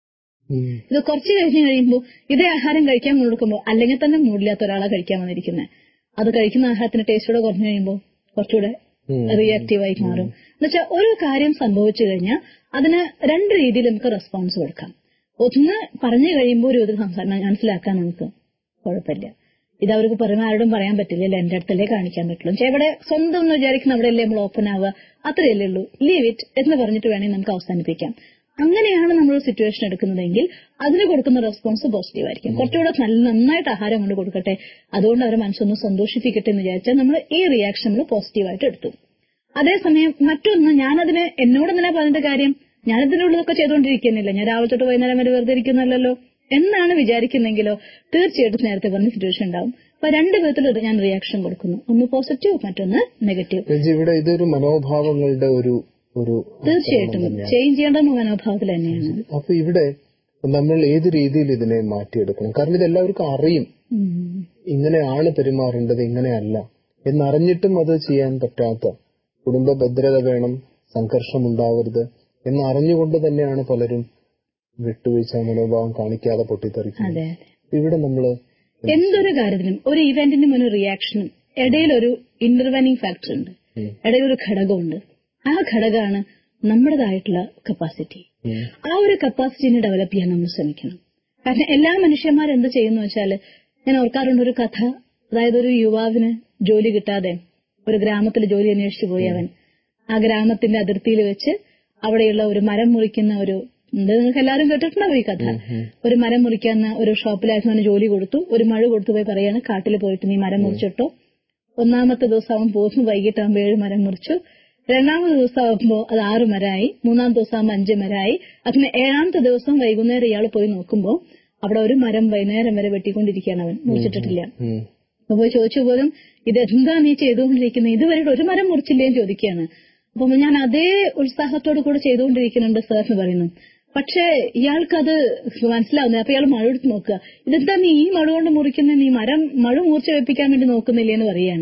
ഉം. ഇത് കുറച്ച് കഴിഞ്ഞ് കഴിയുമ്പോൾ ഇതേ ആഹാരം കഴിക്കാൻ കൊടുക്കുമ്പോൾ അല്ലെങ്കിൽ തന്നെ മൂടില്ലാത്ത ഒരാളെ കഴിക്കാൻ വന്നിരിക്കുന്നത് അത് കഴിക്കുന്ന ആഹാരത്തിന്റെ ടേസ്റ്റോടെ കുറഞ്ഞു കഴിയുമ്പോൾ കുറച്ചുകൂടെ ഉം. റിയാക്റ്റീവായി മാറും എന്നുവെച്ചാൽ ഒരു കാര്യം സംഭവിച്ചു കഴിഞ്ഞാൽ അതിന് രണ്ട് രീതിയിൽ നമുക്ക് റെസ്പോൺസ് കൊടുക്കാം ഒന്ന് പറഞ്ഞു കഴിയുമ്പോൾ ഒരു ഇത് സംസാരം മനസ്സിലാക്കാൻ നമുക്ക് കുഴപ്പമില്ല ഇത് അവർക്ക് പറയുമ്പോൾ ആരോടും പറയാൻ പറ്റില്ല അല്ലെ എന്റെ അടുത്തല്ലേ കാണിക്കാൻ പറ്റുള്ളൂ പക്ഷെ ഇവിടെ സ്വന്തം എന്ന് വിചാരിക്കുന്ന അവിടെയല്ലേ നമ്മൾ ഓപ്പൺ ആവുക അത്രയല്ലേ ഉള്ളൂ ലീവ് ഇറ്റ് എന്ന് പറഞ്ഞിട്ട് വേണമെങ്കിൽ നമുക്ക് അവസാനിപ്പിക്കാം അങ്ങനെയാണ് നമ്മൾ സിറ്റുവേഷൻ എടുക്കുന്നതെങ്കിൽ അതിന് കൊടുക്കുന്ന റെസ്പോൺസ് പോസിറ്റീവ് ആയിരിക്കും കുറച്ചുകൂടെ നല്ല നന്നായിട്ട് ആഹാരം കൊണ്ട് കൊടുക്കട്ടെ അതുകൊണ്ട് അവരെ മനസ്സൊന്ന് സന്തോഷിപ്പിക്കട്ടെ എന്ന് വിചാരിച്ചാൽ നമ്മൾ ഈ റിയാക്ഷൻ നമ്മൾ പോസിറ്റീവായിട്ട് എടുത്തു അതേസമയം മറ്റൊന്ന് ഞാനതിന് എന്നോട് എന്തിനാ പറഞ്ഞിട്ട് കാര്യം ഞാനിതിനുള്ളതൊക്കെ ചെയ്തുകൊണ്ടിരിക്കുന്നില്ല ഞാൻ രാവിലെ തൊട്ട് വൈകുന്നേരം വരെ വെറുതെ ഇരിക്കുന്നല്ലോ എന്നാണ് വിചാരിക്കുന്നെങ്കിലോ തീർച്ചയായിട്ടും നേരത്തെ പറഞ്ഞ സിറ്റുവേഷൻ ഉണ്ടാവും അപ്പൊ രണ്ട് വിധത്തിൽ ഞാൻ റിയാക്ഷൻ കൊടുക്കുന്നു ഒന്ന് പോസിറ്റീവ് മറ്റൊന്ന് നെഗറ്റീവ് രഞ്ജി ഇവിടെ ഇതൊരു മനോഭാവങ്ങളുടെ ഒരു ഒരു തീർച്ചയായിട്ടും ചേഞ്ച് ചെയ്യേണ്ട മനോഭാവത്തിൽ തന്നെയാണ് അപ്പൊ ഇവിടെ നമ്മൾ ഏത് രീതിയിൽ ഇതിനെ മാറ്റിയെടുക്കണം കാരണം ഇത് എല്ലാവർക്കും അറിയും ഉം. ഇങ്ങനെയാണ് പെരുമാറേണ്ടത് ഇങ്ങനെയല്ല എന്നറിഞ്ഞിട്ടും അത് ചെയ്യാൻ പറ്റാത്ത കുടുംബ ഭദ്രത വേണം സംഘർഷം ഉണ്ടാവരുത് എന്നറിഞ്ഞുകൊണ്ട് തന്നെയാണ് പലരും വിട്ടുവീഴ്ച മനോഭാവം കാണിക്കാതെ പൊട്ടിത്തെറിക്കുന്നത് അതെ ഇവിടെ നമ്മള് എന്തൊരു കാര്യത്തിനും ഒരു ഇവന്റിനും ഒരു റിയാക്ഷനും ഇടയിലൊരു ഇന്റർവെനിങ് ഫാക്ടർ ഉണ്ട് ഉം. ഇടയിലൊരു ഘടകമുണ്ട് ആ ഘടകമാണ് നമ്മുടേതായിട്ടുള്ള കപ്പാസിറ്റി ഉം. ആ ഒരു കപ്പാസിറ്റിനെ ഡെവലപ്പ് ചെയ്യാൻ നമ്മൾ ശ്രമിക്കണം കാരണം എല്ലാ മനുഷ്യന്മാരും എന്ത് ചെയ്യുന്നു വെച്ചാൽ ഞാൻ ഓർക്കാറുണ്ട് ഒരു കഥ അതായത് ഒരു യുവാവിന് ജോലി കിട്ടാതെ ഒരു ഗ്രാമത്തിൽ ജോലി അന്വേഷിച്ചു പോയി അവൻ ആ ഗ്രാമത്തിന്റെ അതിർത്തിയിൽ വെച്ച് അവിടെയുള്ള ഒരു മരം മുറിക്കുന്ന ഒരു ഇത് നിങ്ങൾക്ക് എല്ലാവരും കേട്ടിട്ടുണ്ടാവും ഈ കഥ ഒരു മരം മുറിക്കുന്ന ഒരു ഷോപ്പിലായിരുന്നു അവന് ജോലി കൊടുത്തു ഒരു മഴ കൊടുത്തു പോയി പറയാണ് കാട്ടിൽ പോയിട്ട് നീ മരം മുറിച്ചിട്ടോ ഒന്നാമത്തെ ദിവസം അവൻ പോന്നു വൈകിട്ടാകുമ്പോൾ ഏഴ് മരം മുറിച്ചു രണ്ടാമത്തെ ദിവസം ആകുമ്പോൾ അത് ആറ് മരമായി മൂന്നാം ദിവസം ആകുമ്പോൾ അഞ്ച് മരമായി അങ്ങനെ ഏഴാമത്തെ ദിവസം വൈകുന്നേരം ഇയാൾ പോയി നോക്കുമ്പോൾ അവിടെ ഒരു മരം വൈകുന്നേരം വരെ വെട്ടിക്കൊണ്ടിരിക്കുകയാണ് അവൻ മുറിച്ചിട്ടിട്ടില്ല ഉം. അപ്പൊ പോയി ചോദിച്ചു പോലും ഇതെന്താ നീ ചെയ്തുകൊണ്ടിരിക്കുന്നത് ഇതുവരെ ഒരു മരം മുറിച്ചില്ലേന്ന് ചോദിക്കുകയാണ് അപ്പൊ ഞാൻ അതേ ഉത്സാഹത്തോടു കൂടെ ചെയ്തുകൊണ്ടിരിക്കുന്നുണ്ട് സാർ എന്ന് പറയുന്നു പക്ഷേ ഇയാൾക്കത് മനസ്സിലാവുന്നില്ല അപ്പൊ ഇയാൾ മഴ എടുത്ത് നോക്കുക ഇതെന്താ നീ ഈ മഴ കൊണ്ട് മുറിക്കുന്ന നീ മരം മഴ മൂർച്ച വെപ്പിക്കാൻ വേണ്ടി നോക്കുന്നില്ലേ എന്ന് പറയാണ്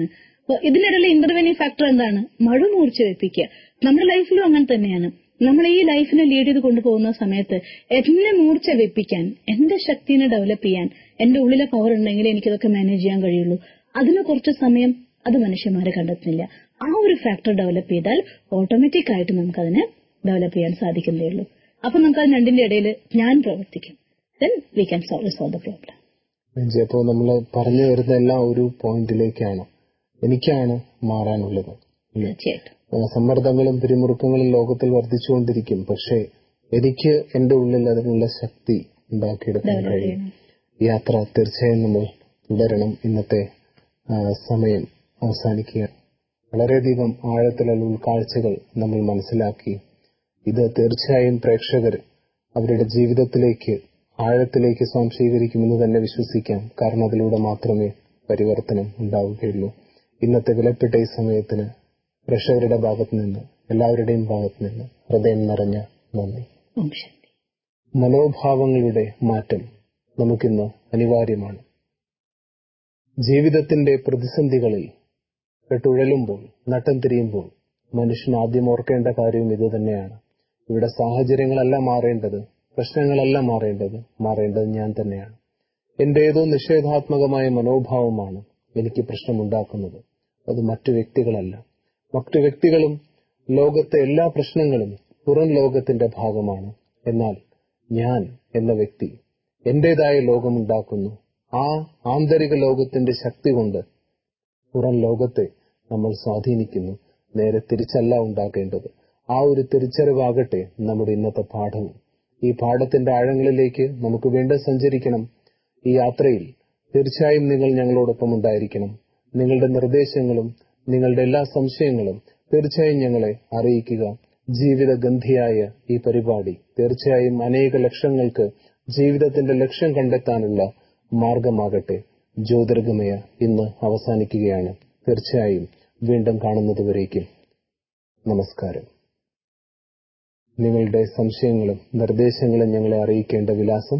അപ്പൊ ഇതിനിടയിലെ ഇന്റർവെനിങ് ഫാക്ടർ എന്താണ് മഴ മൂർച്ച വെപ്പിക്കുക നമ്മുടെ ലൈഫിലും അങ്ങനെ തന്നെയാണ് നമ്മൾ ഈ ലൈഫിനെ ലീഡ് ചെയ്ത് കൊണ്ടുപോകുന്ന സമയത്ത് എന്നെ മൂർച്ച വെപ്പിക്കാൻ എന്റെ ശക്തിനെ ഡെവലപ്പ് ചെയ്യാൻ എന്റെ ഉള്ളിലെ പവർ ഉണ്ടെങ്കിൽ എനിക്കിതൊക്കെ മാനേജ് ചെയ്യാൻ കഴിയുള്ളൂ അതിന് കുറച്ച് സമയം അത് മനുഷ്യന്മാരെ കണ്ടെത്തുന്നില്ല ആ ഒരു ഫാക്ടർ ഡെവലപ്പ് ചെയ്താൽ ഓട്ടോമാറ്റിക് ആയിട്ട് നമുക്കതിനെ ഡെവലപ്പ് ചെയ്യാൻ സാധിക്കുന്നതേ ഉള്ളൂ അപ്പൊ നമുക്ക് അത് രണ്ടിന്റെ ഇടയിൽ ഞാൻ പ്രവർത്തിക്കും then we can solve solve the problem ബെഞ്ചി അപ്പോൾ നമ്മൾ പറഞ്ഞു വരുന്ന എല്ലാം ഒരു പോയിന്റിലേക്കാണ് എനിക്കാണ് മാറാനുള്ളത് ഇല്ലേ? തീർച്ചയായിട്ടും ആ, സമ്മർദ്ദങ്ങളും പിരിമുറുക്കങ്ങളും ലോകത്തിൽ വർദ്ധിച്ചുകൊണ്ടിരിക്കും പക്ഷേ എനിക്ക് എന്റെ ഉള്ളിൽ അതിനുള്ള ശക്തി ഉണ്ടാക്കിയെടുക്കാൻ ഡെവലപ്പ് കഴിയും ചെയ്യണം യാത്ര തീർച്ചയായും നമ്മൾ തുടരണം ഇന്നത്തെ ആ, സമയം അവസാനിക്കുക വളരെയധികം ആഴത്തിലുള്ള ഉൾക്കാഴ്ചകൾ നമ്മൾ മനസ്സിലാക്കി ഇത് തീർച്ചയായും പ്രേക്ഷകർ അവരുടെ ജീവിതത്തിലേക്ക് ആഴത്തിലേക്ക് സ്വാംശീകരിക്കുമെന്ന് തന്നെ വിശ്വസിക്കാം കാരണം അതിലൂടെ മാത്രമേ പരിവർത്തനം ഉണ്ടാവുകയുള്ളൂ ഇന്നത്തെ വിലപ്പെട്ട ഈ സമയത്തിന് പ്രേക്ഷകരുടെ ഭാഗത്ത് നിന്ന് എല്ലാവരുടെയും ഭാഗത്ത് നിന്ന് ഹൃദയം നിറഞ്ഞ നന്ദി ഓം ശാന്തി മനോഭാവങ്ങളുടെ മാറ്റം നമുക്കിന്ന് അനിവാര്യമാണ് ജീവിതത്തിന്റെ പ്രതിസന്ധികളിൽ പെട്ടുഴലുമ്പോൾ നട്ടം തിരിയുമ്പോൾ മനുഷ്യൻ ആദ്യം ഓർക്കേണ്ട കാര്യവും ഇതുതന്നെയാണ് ഇവിടെ സാഹചര്യങ്ങളല്ല മാറേണ്ടത് പ്രശ്നങ്ങളല്ല മാറേണ്ടത് മാറേണ്ടത് ഞാൻ തന്നെയാണ് എന്റെ ഏതോ നിഷേധാത്മകമായ മനോഭാവമാണ് എനിക്ക് പ്രശ്നമുണ്ടാക്കുന്നത് അത് മറ്റു വ്യക്തികളല്ല മറ്റു വ്യക്തികളും ലോകത്തെ എല്ലാ പ്രശ്നങ്ങളും പുറം ലോകത്തിന്റെ ഭാഗമാണ് എന്നാൽ ഞാൻ എന്ന വ്യക്തി എന്റേതായ ലോകമുണ്ടാക്കുന്നു ആ ആന്തരിക ലോകത്തിന്റെ ശക്തി കൊണ്ട് പുറം ലോകത്തെ നമ്മൾ സ്വാധീനിക്കുന്നു നേരെ തിരിച്ചല്ല ഉണ്ടാക്കേണ്ടത് ആ ഒരു തിരിച്ചറിവാകട്ടെ നമ്മുടെ ഇന്നത്തെ പാഠവും ഈ പാഠത്തിന്റെ ആഴങ്ങളിലേക്ക് നമുക്ക് വീണ്ടും സഞ്ചരിക്കണം ഈ യാത്രയിൽ തീർച്ചയായും നിങ്ങൾ ഞങ്ങളോടൊപ്പം ഉണ്ടായിരിക്കണം നിങ്ങളുടെ നിർദ്ദേശങ്ങളും നിങ്ങളുടെ എല്ലാ സംശയങ്ങളും തീർച്ചയായും ഞങ്ങളെ അറിയിക്കുക ജീവിതഗന്ധിയായ ഈ പരിപാടി തീർച്ചയായും അനേക ലക്ഷങ്ങൾക്ക് ജീവിതത്തിന്റെ ലക്ഷ്യം കണ്ടെത്താനുള്ള മാർഗമാകട്ടെ ജ്യോതിർഗമയ ഇന്ന് അവസാനിക്കുകയാണ് തീർച്ചയായും വീണ്ടും കാണുന്നതുവരേക്കും നമസ്കാരം നിങ്ങളുടെ സംശയങ്ങളും നിർദ്ദേശങ്ങളും ഞങ്ങളെ അറിയിക്കേണ്ട വിലാസം